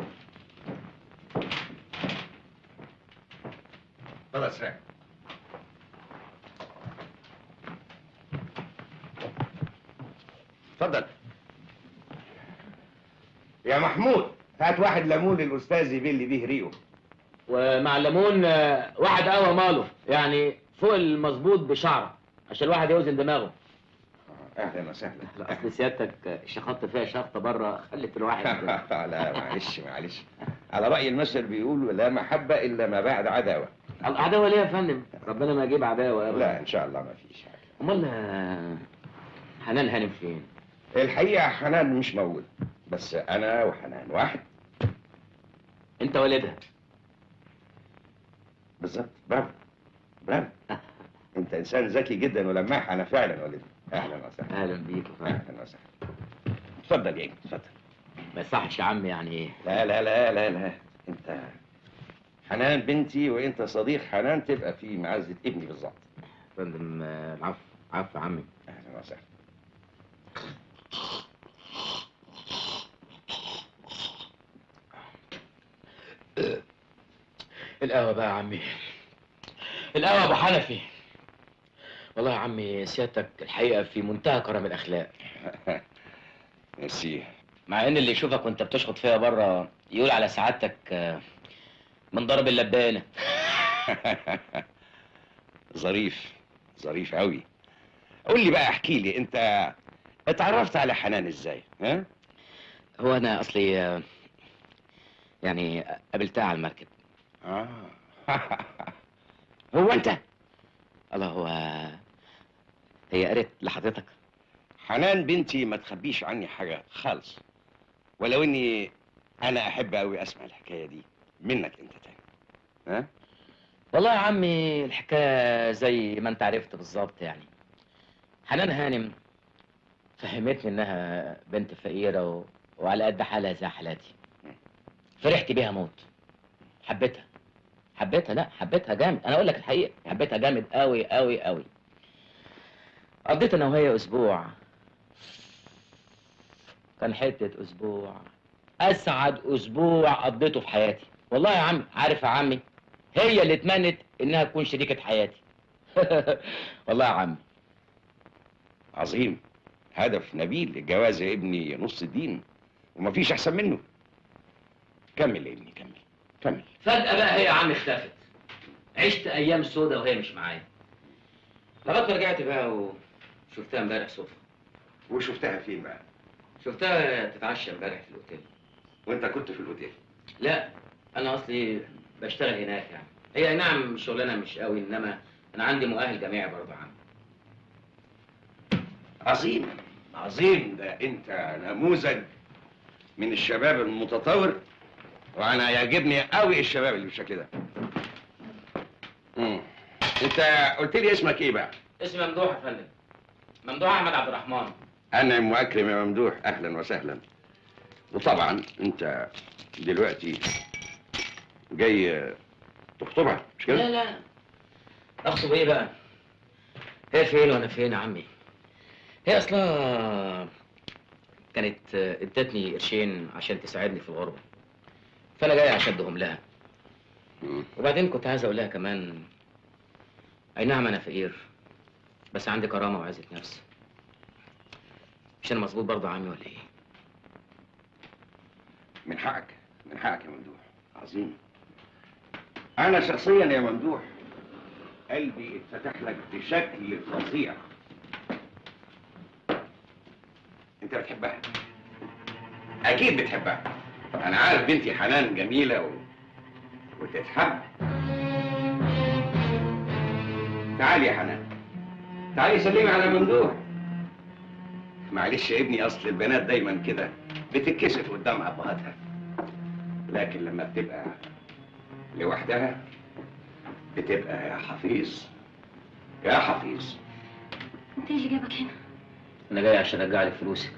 اتفضل سلام اتفضل يا محمود هات واحد ليمون للاستاذ يبل بيه ريقه ومع الليمون آه، واحد قهوه ماله يعني فوق المظبوط بشعره عشان الواحد يوزن دماغه اهلا وسهلا لا اصل سيادتك شخطت فيها شخطه بره خلت الواحد لا معلش معلش على رأي المثل بيقول لا محبة إلا ما بعد عداوة العداوه ليه يا فندم ربنا ما يجيب عداوه ابدا لا إن شاء الله ما فيش حاجة امال آه، حنان هانم فين الحقيقة حنان مش موجود بس أنا وحنان واحد انت والدها بالظبط برافو برافو أنت إنسان ذكي جدا ولماح أنا فعلا والدي أهلا وسهلا اهلا بيك أهلا وسهلا اتفضل يا ابني اتفضل ما يصحش يا عم يعني لا لا لا لا لا أنت حنان بنتي وأنت صديق حنان تبقى في معزة ابني بالظبط فندم آه، العفو عفو يا عمي أهلا وسهلا القهوه بقى يا عمي القهوه يا ابو حنفي والله يا عمي سيادتك الحقيقه في منتهى كرم الاخلاق ميرسي مع ان اللي يشوفك وانت بتشخط فيها بره يقول على سعادتك آه، من ضرب اللبانه ظريف ظريف قوي قول لي بقى احكي لي انت اتعرفت على حنان ازاي ها هو انا اصلي آه، يعني قابلتها على المركب اه هو انت الله هو هي قرت لحضرتك حنان بنتي ما تخبيش عني حاجه خالص ولو اني انا احب قوي اسمع الحكايه دي منك انت تاني ها والله يا عمي الحكايه زي ما انت عرفت بالظبط يعني حنان هانم فهمتني انها بنت فقيره و... وعلى قد حالها زي حالاتي فرحت بيها موت حبيتها حبيتها لا حبيتها جامد انا اقول لك الحقيقه حبيتها جامد قوي قوي قوي قضيت انا وهي اسبوع كان حته اسبوع اسعد اسبوع قضيته في حياتي والله يا عمي عارف يا عمي هي اللي اتمنت انها تكون شريكه حياتي والله يا عمي عظيم هدف نبيل الجواز يا ابني نص الدين ومفيش احسن منه كمل يا ابني كمل كمل فجأة بقى هي يا عم اختفت عشت أيام سودة وهي مش معايا لغاية ما رجعت بقى وشفتها امبارح صدفة وشفتها فين بقى؟ شفتها تتعشى امبارح في الأوتيل وانت كنت في الاوتيل لا أنا أصلي بشتغل هناك يعني هي أي نعم شغلانة مش قوي إنما أنا عندي مؤهل جامعي برضه يا عم عظيم عظيم ده انت نموذج من الشباب المتطور وانا يعجبني قوي الشباب اللي بالشكل ده مم. انت قلت لي اسمك ايه بقى اسمي ممدوح يا فندم ممدوح أحمد عبد الرحمن انعم واكرم يا ممدوح اهلا وسهلا وطبعا انت دلوقتي جاي تخطبها مش كده لا لا أخطب إيه بقى؟ هي فين وأنا فين يا عمي؟ هي أصلا كانت ادتني قرشين عشان تساعدني في الغربة فأنا جاي عشان أديهم لها وبعدين كنت عايز أقول لها كمان أي نعم أنا فقير بس عندي كرامة وعزة نفس مش أنا مظبوط برضه يا عمي ولا إيه؟ من حقك من حقك يا ممدوح عظيم انا شخصيا يا ممدوح قلبي اتفتح لك بشكل فظيع انت بتحبها اكيد بتحبها انا عارف بنتي حنان جميله و... وتتحب تعالي يا حنان تعالي سلمي على ممدوح معلش يا ابني اصل البنات دايما كده بتتكسف قدام ابهاتها لكن لما بتبقى لوحدها بتبقى يا حفيظ يا حفيظ انت ايه اللي جابك هنا أنا جاي عشان أرجع لك فلوسك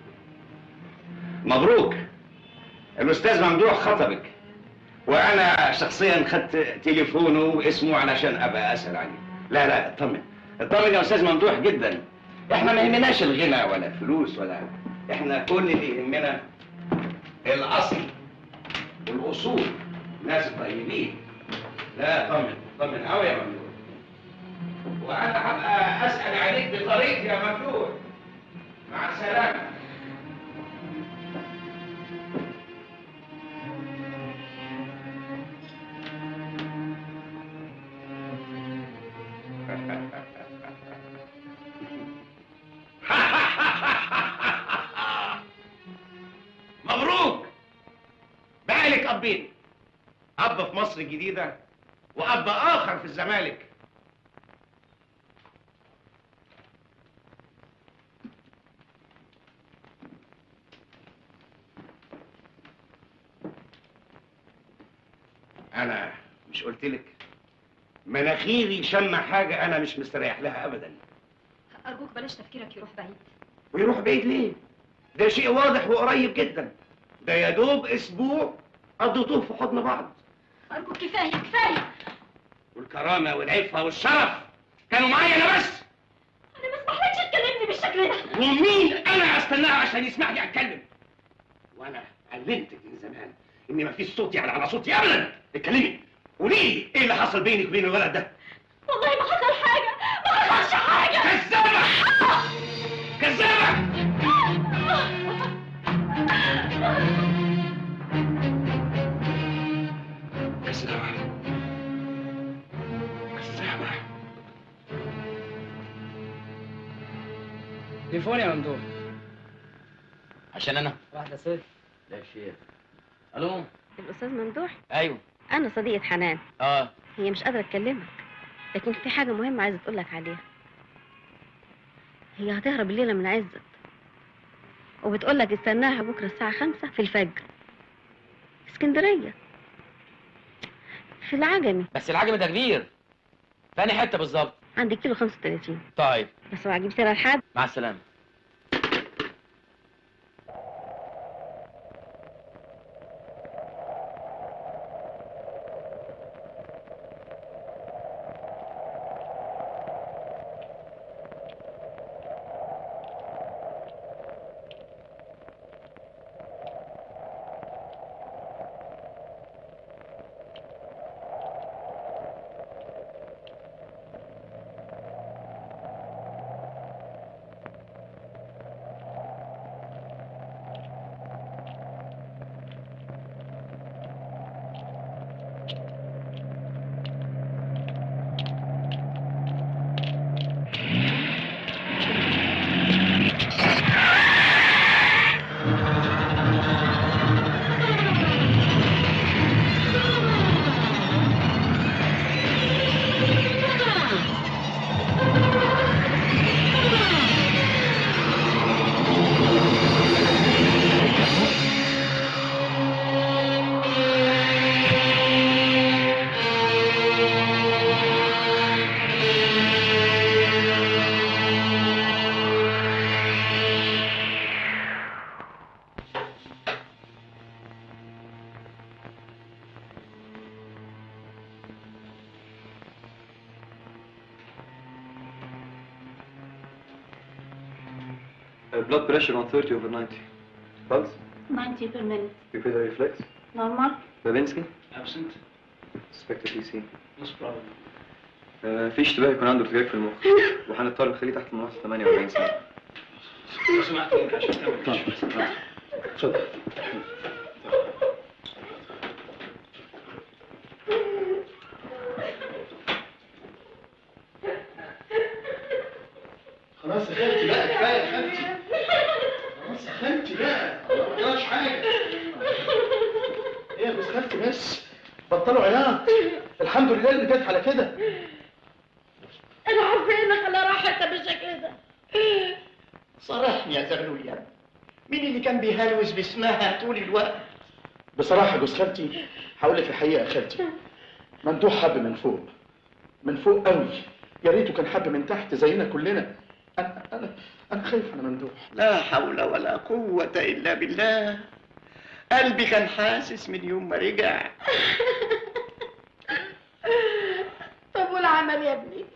مبروك الاستاذ ممدوح خطبك وانا شخصيا خدت تليفونه واسمه علشان ابقى اسال عليه لا لا اطمن اطمن يا استاذ ممدوح جدا احنا ما يهمناش الغنى ولا الفلوس ولا احنا كل اللي يهمنا الاصل والاصول ناس طيبين لا طمن طمن قوي يا ممدوح وانا هبقى اسال عليك بطريقتي يا ممدوح مع السلامه مبروك بقى لك ابين اب في مصر الجديده واب اخر في الزمالك انا مش قلت لك مناخيري شم حاجه انا مش مستريح لها ابدا ارجوك بلاش تفكيرك يروح بعيد ويروح بعيد ليه ده شيء واضح وقريب جدا ده يا دوب اسبوع قضيتوه في حضن بعض ارجوك كفايه كفايه والكرامه والعفه والشرف كانوا معايا انا بس انا ما اسمحلكش تكلمني بالشكل ده ومين انا استناها عشان يسمعني اتكلم وانا علمتك من زمان ان مفيش صوت يعني على صوتي ابدا اتكلمي قولي ايه اللي حصل بينك وبين الولد ده والله ما حصل حاجه ما حصلش حاجه كذابه كذابه كذابه كذابه تليفون يا ممدوح عشان أنا واحدة صفر لا شيء ألو الأستاذ ممدوح أيوه أنا صديقة حنان أه هي مش قادرة تكلمك لكن في حاجة مهمة عايزة تقولك عليها هي هتهرب الليلة من عزت وبتقولك استناها بكرة الساعة خمسة في الفجر في اسكندرية في العجمي بس العجم ده كبير فاني حتة بالظبط عند كيلو 35 طيب بس اوعى تجيب سيرة لحد مع السلامة Uh, blood pressure on 30 over 90. Pulse? 90 per minute. Pupillary reflex? Normal. Babinski? Absent. Suspected EC. Most probably. Uh, في اشتباه يكون عنده ارتجاج في المخ وهنضطر نخليه تحت الملاحظة 48 ساعة. لو سمحت عشان كمل اتفضل خلاص يا خالتي بقى كفايه يا خالتي خلاص يا خالتي بقى ما جراش حاجه ايه يا بس خالتي بس بطلوا عياط الحمد لله اللي جت على كده انا عارفه انك على راحتها بالشكل ده صرحني يا زغلول يا ابني. مين اللي كان بيهلوس باسمها طول الوقت بصراحه جوز خالتي هقول لك الحقيقه يا خالتي ممدوح حب من فوق من فوق قوي يا ريته كان حب من تحت زينا كلنا انا انا انا خايف على ممدوح لا حول ولا قوة إلا بالله قلبي كان حاسس من يوم ما رجع طب والعمل يا ابني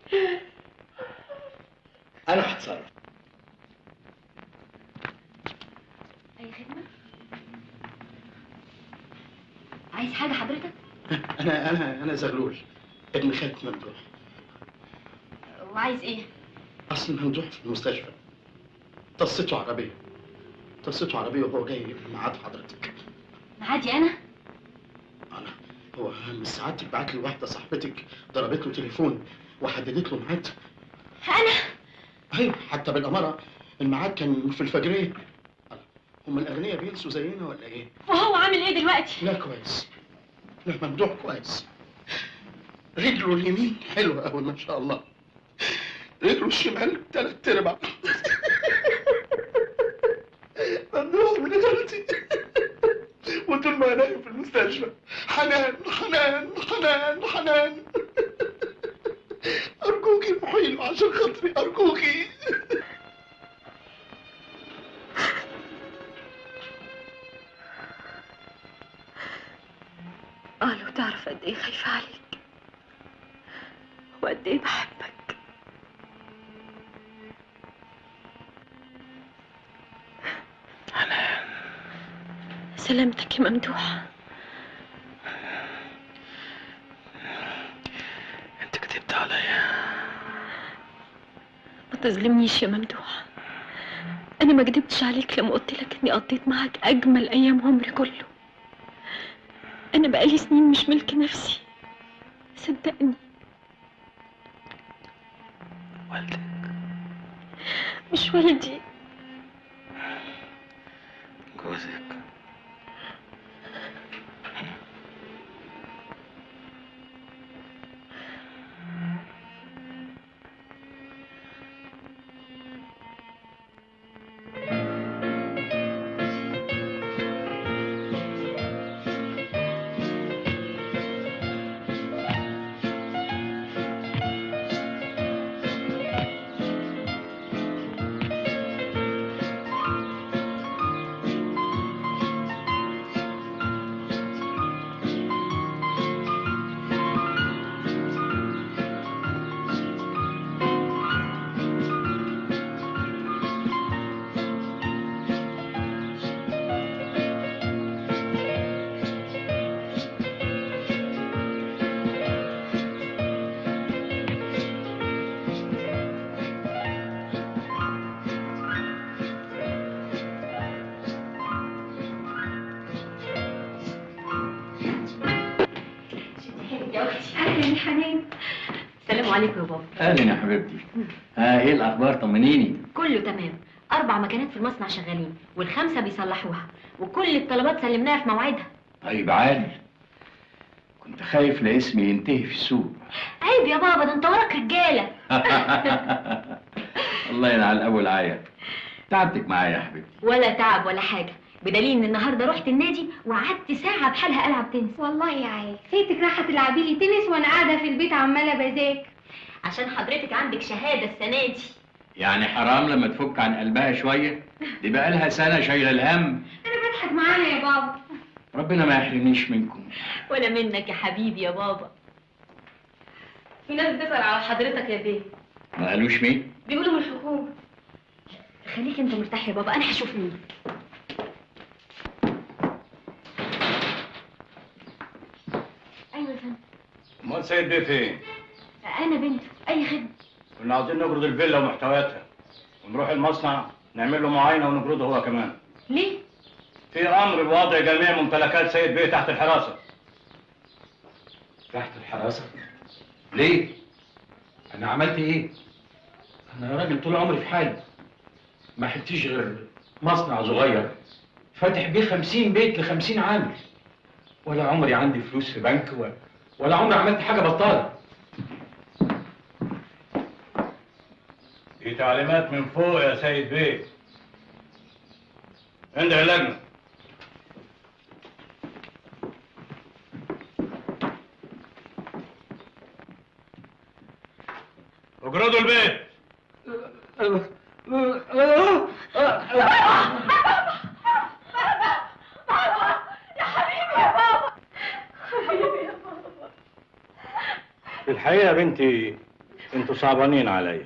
انا هتصرف اي خدمه عايز حاجه حضرتك انا انا انا زغلول ابن خالة ممدوح وعايز ايه اصل ممدوح في المستشفى طصته عربيه طصته عربيه وهو جاي ميعاد حضرتك معادي انا هو من ساعات بعت لي واحده صاحبتك ضربت له تليفون وحددت له ميعاد انا ايوه حتى بالاماره الميعاد كان في الفجريه هم الاغنياء بينسوا زينا ولا ايه؟ وهو عامل ايه دلوقتي لا كويس لا ممدوح كويس رجله اليمين حلوه قوي ما شاء الله رجله الشمال تلات ارباع ممدوح من خالتي وطول ما انا نايم في المستشفى حنان حنان حنان حنان ارجوكي روحي له عشان خاطري ارجوكي اه لو تعرف قد ايه خايفة عليك وقد ايه بحبك أنا سلامتك يا ممدوح انت كتبت عليا ما تظلمنيش يا ممدوح انا ما كدبتش عليك لما قلت لك اني قضيت معاك اجمل ايام عمري كله انا بقالي سنين مش ملك نفسي صدقني والدك مش والدي جوزك اهلا يا حنان السلام عليكم يا بابا اهلا يا حبيبتي ها ايه الاخبار طمنيني كله تمام اربع مكانات في المصنع شغالين والخمسه بيصلحوها وكل الطلبات سلمناها في موعدها طيب عالي كنت خايف لاسمي ينتهي في السوق عيب يا بابا ده انت وراك رجاله الله ينعل اول عيا تعبتك معايا يا حبيبتي ولا تعب ولا حاجه بدليل ان النهارده رحت النادي وقعدت ساعه بحالها العب تنس والله يا عيل فاتك راحة تلعبي لي تنس وانا قاعدة في البيت عمالة بذاكر عشان حضرتك عندك شهاده السنه دي يعني حرام لما تفك عن قلبها شويه دي بقى لها سنه شايله الهم انا بضحك معاها يا بابا ربنا ما يحرمنيش منكم ولا منك يا حبيبي يا بابا في ناس بتسأل على حضرتك يا بيه ما قالوش مين بيقولوا من الحكومة خليك انت مرتاح يا بابا انا هشوف مين ايوه يا فندم امال سيد بيه فين؟ انا بنته اي خدمه كنا عاوزين نجرد الفيلا ومحتوياتها ونروح المصنع نعمل له معاينه ونجرده هو كمان ليه في امر بوضع جميع ممتلكات سيد بيه تحت الحراسه تحت الحراسة ليه؟ أنا عملت إيه؟ أنا راجل طول عمري في حالي ما حلتيش غير مصنع صغير فاتح بيه خمسين بيت لخمسين عامل ولا عمري عندي فلوس في بنك و... ولا عمري عملت حاجة بطالة دي تعليمات من فوق يا سيد بيه انده اللجنه اجردوا البيت يا حبيبي يا بابا حبيبي يا بابا في الحقيقه يا بنتي انتوا صعبانين عليا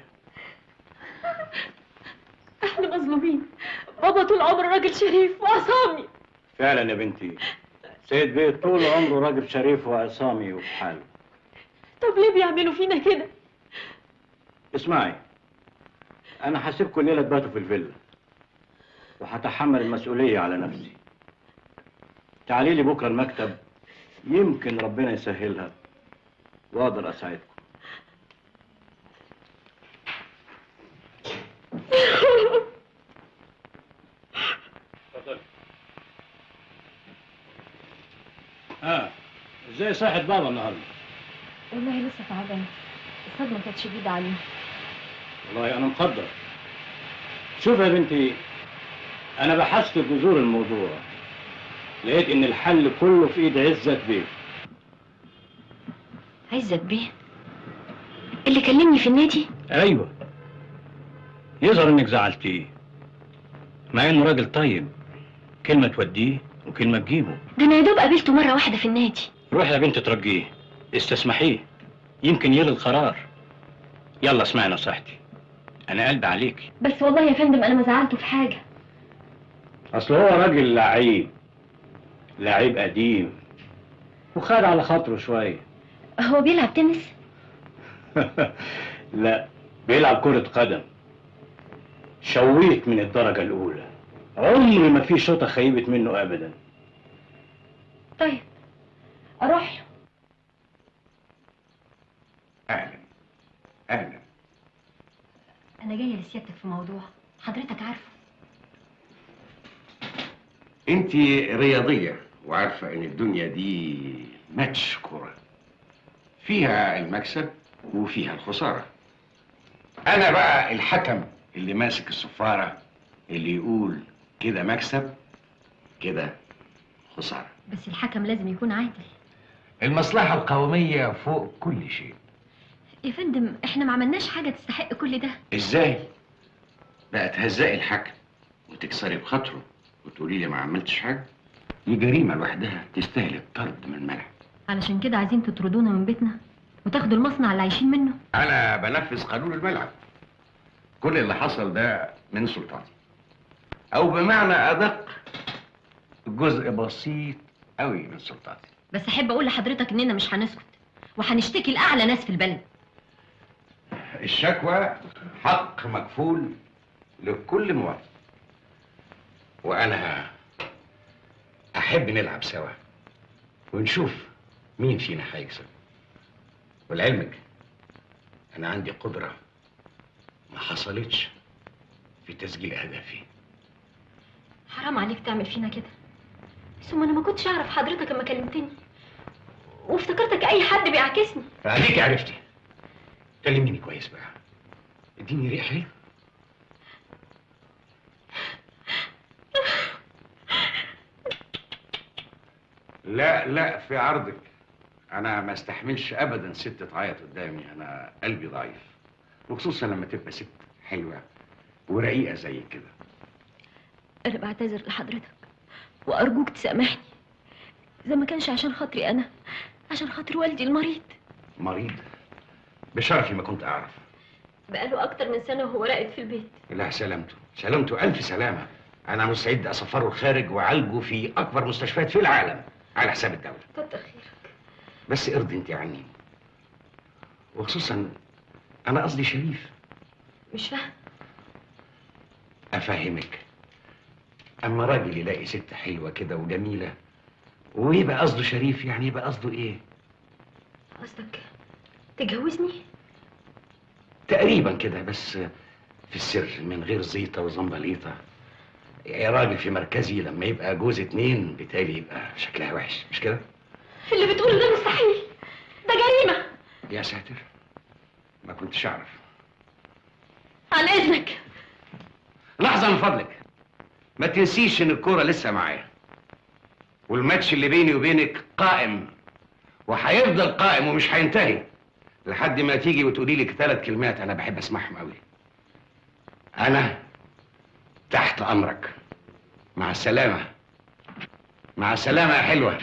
احنا مظلومين بابا طول عمره راجل شريف وعصامي فعلا يا بنتي سيد بيه طول عمره راجل شريف وعصامي وفي حاله طب ليه بيعملوا فينا كده اسمعي انا هسيبكم الليله تباتوا في الفيلا وهتحمل المسؤوليه على نفسي تعالي لي بكره المكتب يمكن ربنا يسهلها واقدر اساعدكم اتفضل اه ازاي صحة بابا النهارده والله لسه تعبان الصدمه كانت شديده عليه والله انا مقدر شوف يا بنتي انا بحثت في جذور الموضوع لقيت ان الحل كله في ايد عزت بيه عزت بيه اللي كلمني في النادي ايوه يظهر انك زعلتيه مع انه راجل طيب كلمه توديه وكلمه تجيبه ده انا يا دوب قابلته مره واحده في النادي روح يا بنت ترجيه استسمحيه يمكن يلغي القرار يلا اسمعي نصيحتي انا قلبي عليك بس والله يا فندم انا ما زعلته في حاجه اصل هو راجل لعيب لعيب قديم وخد على خاطره شويه هو بيلعب تنس لا بيلعب كرة قدم شويت من الدرجة الأولى عمري ما في شوطة خيبت منه أبدا طيب اروح له اهلا اهلا انا جايه لسيادتك في موضوع حضرتك عارفه انت رياضيه وعارفه ان الدنيا دي ماتش كوره فيها المكسب وفيها الخساره انا بقى الحكم اللي ماسك الصفاره اللي يقول كده مكسب كده خساره بس الحكم لازم يكون عادل المصلحه القوميه فوق كل شيء يا فندم احنا ما عملناش حاجه تستحق كل ده ازاي بقى تهزقي الحكم وتكسري بخاطره وتقولي لي ما عملتش حاجه دي جريمه لوحدها تستاهل الطرد من الملعب علشان كده عايزين تطردونا من بيتنا وتاخدوا المصنع اللي عايشين منه انا بنفذ قانون الملعب كل اللي حصل ده من سلطاتي او بمعنى ادق جزء بسيط قوي من سلطاتي بس احب اقول لحضرتك اننا مش هنسكت وهنشتكي لاعلى ناس في البلد الشكوى حق مكفول لكل مواطن وانا احب نلعب سوا ونشوف مين فينا هيكسب ولعلمك انا عندي قدره ما حصلتش في تسجيل اهدافي حرام عليك تعمل فينا كده ثم انا ما كنتش اعرف حضرتك لما كلمتني وافتكرتك اي حد بيعاكسني فعليك عرفتي كلميني كويس بقى اديني ريح حلو لا لا في عرضك انا ما استحملش ابدا ست تعيط قدامي انا قلبي ضعيف وخصوصا لما تبقى ست حلوه ورقيقه زي كده انا بعتذر لحضرتك وارجوك تسامحني اذا ما كانش عشان خاطري انا عشان خاطر والدي المريض مريض بشرفي ما كنت اعرف بقاله اكتر من سنه وهو راقد في البيت لا سلامته سلامته ألف سلامة أنا مستعد أسفره الخارج وأعالجه في أكبر مستشفيات في العالم على حساب الدولة كتر خيرك بس ارضي أنت عني وخصوصا أنا قصدي شريف مش فاهم أفهمك أما راجل يلاقي ست حلوة كده وجميلة ويبقى قصده شريف يعني يبقى قصده إيه؟ قصدك تجوزني تقريبا كده بس في السر من غير زيطة وزنبليطة يا راجل في مركزي لما يبقى جوز اتنين بالتالي يبقى شكلها وحش مش كده؟ اللي بتقوله ده مستحيل ده جريمه يا ساتر ما كنتش أعرف عن اذنك لحظة من فضلك ما تنسيش إن الكورة لسه معايا والماتش اللي بيني وبينك قائم وهيفضل قائم ومش هينتهي لحد ما تيجي وتقولي لك ثلاث كلمات أنا بحب أسمعهم قوي أنا تحت أمرك مع السلامة مع السلامة يا حلوة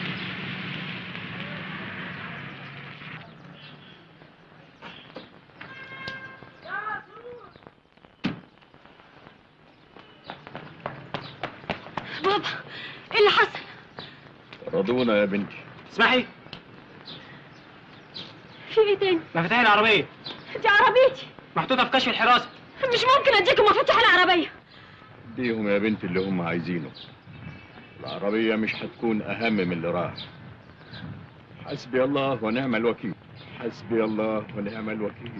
بابا ايه اللي حصل رضونا يا بنتي اسمعي في ايه تاني مفاتيح العربيه دي عربيتي محطوطه في كشف الحراسه مش ممكن اديكم مفاتيح العربيه اديهم يا بنتي اللي هم عايزينه العربية مش هتكون أهم من اللي راح حسبي الله ونعم الوكيل حسبي الله ونعم الوكيل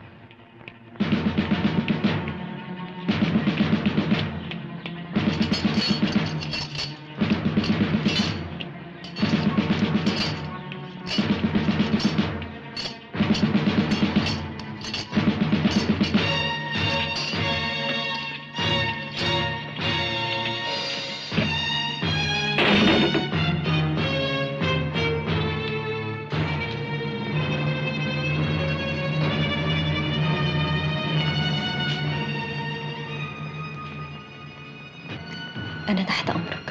أنا تحت أمرك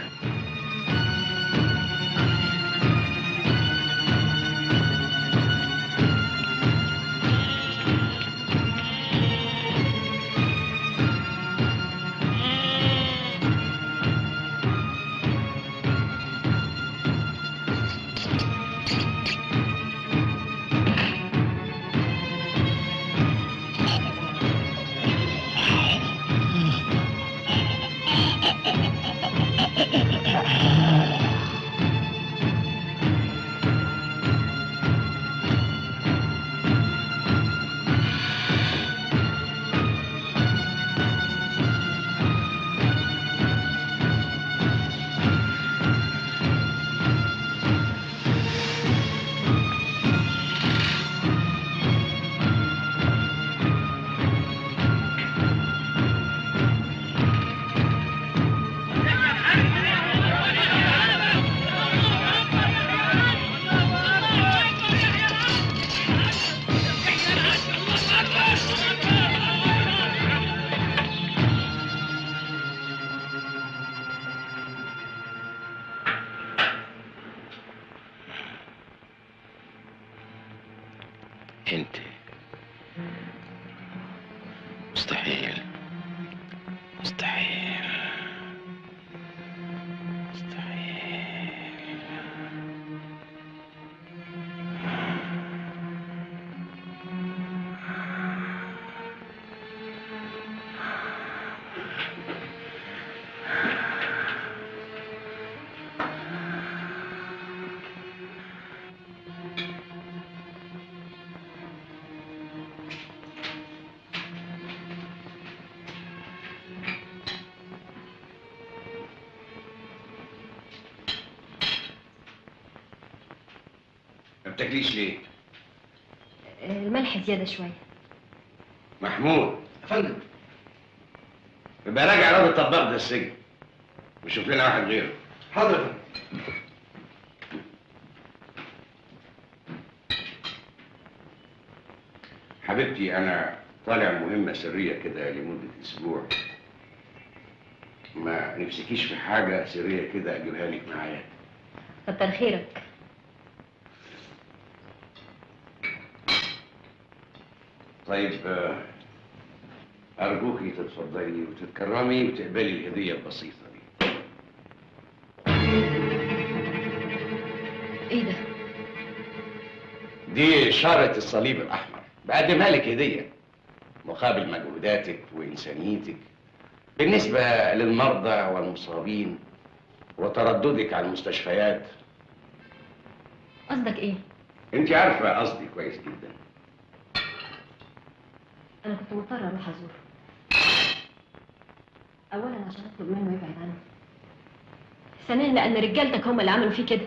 انت مستحيل مستحيل ما بتاكليش ليه؟ الملح زياده شويه محمود يا فندم يبقى راجع راجل الطباخ ده السجن وشوف لنا واحد غيره حاضر حبيبتي انا طالع مهمه سريه كده لمده اسبوع ما نفسكيش في حاجه سريه كده اجيبها لك معايا كتر خيرك طيب آه، ارجوكي تتفضلي وتتكرمي وتقبلي الهديه البسيطه دي ايه ده دي اشاره الصليب الاحمر بقدمها لك هديه مقابل مجهوداتك وانسانيتك بالنسبه للمرضى والمصابين وترددك على المستشفيات قصدك ايه انت عارفه قصدي كويس جدا انا كنت مضطره اروح ازوره اولا عشان اطلب منه يبعد عني ثانيا لان رجالتك هم اللي عملوا فيه كده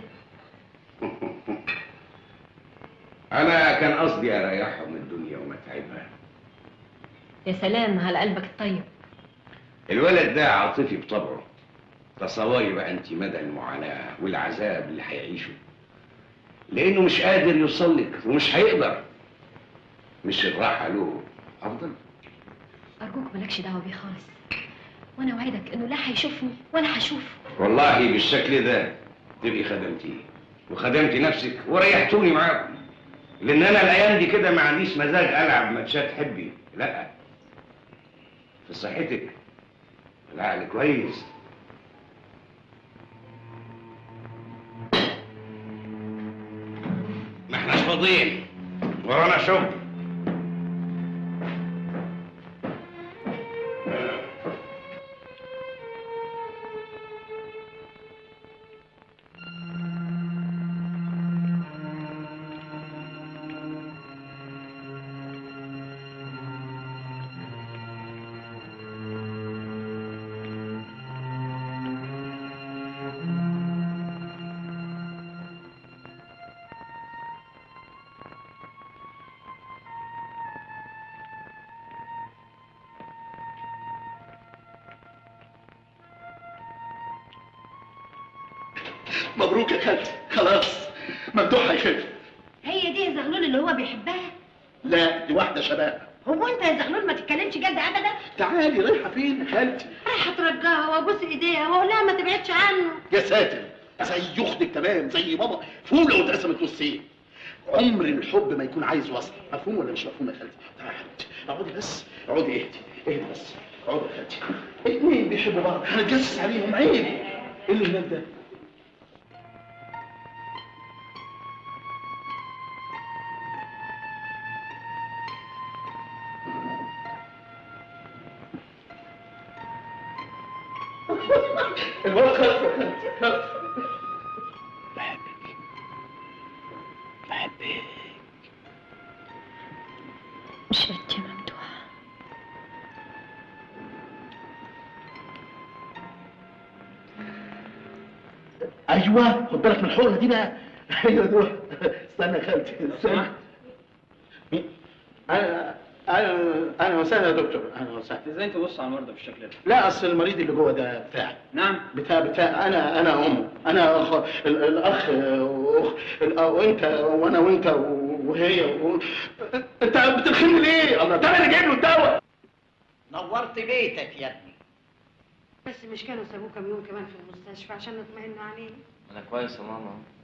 انا كان قصدي اريحهم من الدنيا ومتعبها يا سلام على قلبك الطيب الولد ده عاطفي بطبعه تصوري بقى انت مدى المعاناه والعذاب اللي هيعيشه لانه مش قادر يوصل لك ومش هيقدر مش الراحه له افضل ارجوك مالكش دعوه بيه خالص وانا اوعدك انه لا هيشوفني ولا هشوفه والله بالشكل ده تبقي خدمتيه وخدمتي نفسك وريحتوني معاكم لان انا الايام دي كده ما عنديش مزاج العب ماتشات حبي لا في صحتك العقل كويس ما احناش فاضيين ورانا شغل مبروك يا خالتي خلاص ممدوح هيخف هي دي يا زغلول اللي هو بيحبها لا دي واحده شباب هو انت يا زغلول ما تتكلمش جد ابدا تعالي رايحه فين يا خالتي رايحه اترجاها وابوس ايديها واقول لها ما تبعدش عنه يا ساتر زي اختك تمام زي بابا فوله واتقسمت نصين عمر الحب ما يكون عايز وصل مفهوم ولا مش مفهوم يا خالتي تعالي يا حبيبتي اقعدي بس اقعدي اهدي اهدي بس اقعدي يا خالتي اتنين بيحبوا بعض هنتجسس عليهم عيب ايه اللي هناك ده الواد خلف يا خالتي خلف بحبك بحبك مش انت يا ممدوح ايوه خد بالك من الحوره دي بقى ايوه دول استنى يا خالتي استنى مين؟ انا انا انا وسهلا يا دكتور انا وسهلا ازاي تبص على المرضى بالشكل ده؟ لا اصل المريض اللي جوه ده بتاعي نعم بتاع بتاع انا انا امه انا أخ ال- الاخ وأخ ال- وانت وانا وانت وهي و... انت بتلخمني ليه؟ الله تعالى انا جايب له الدواء نورت بيتك يا ابني بس مش كانوا سابوه كام يوم كمان في المستشفى عشان نطمئن عليه انا كويس يا ماما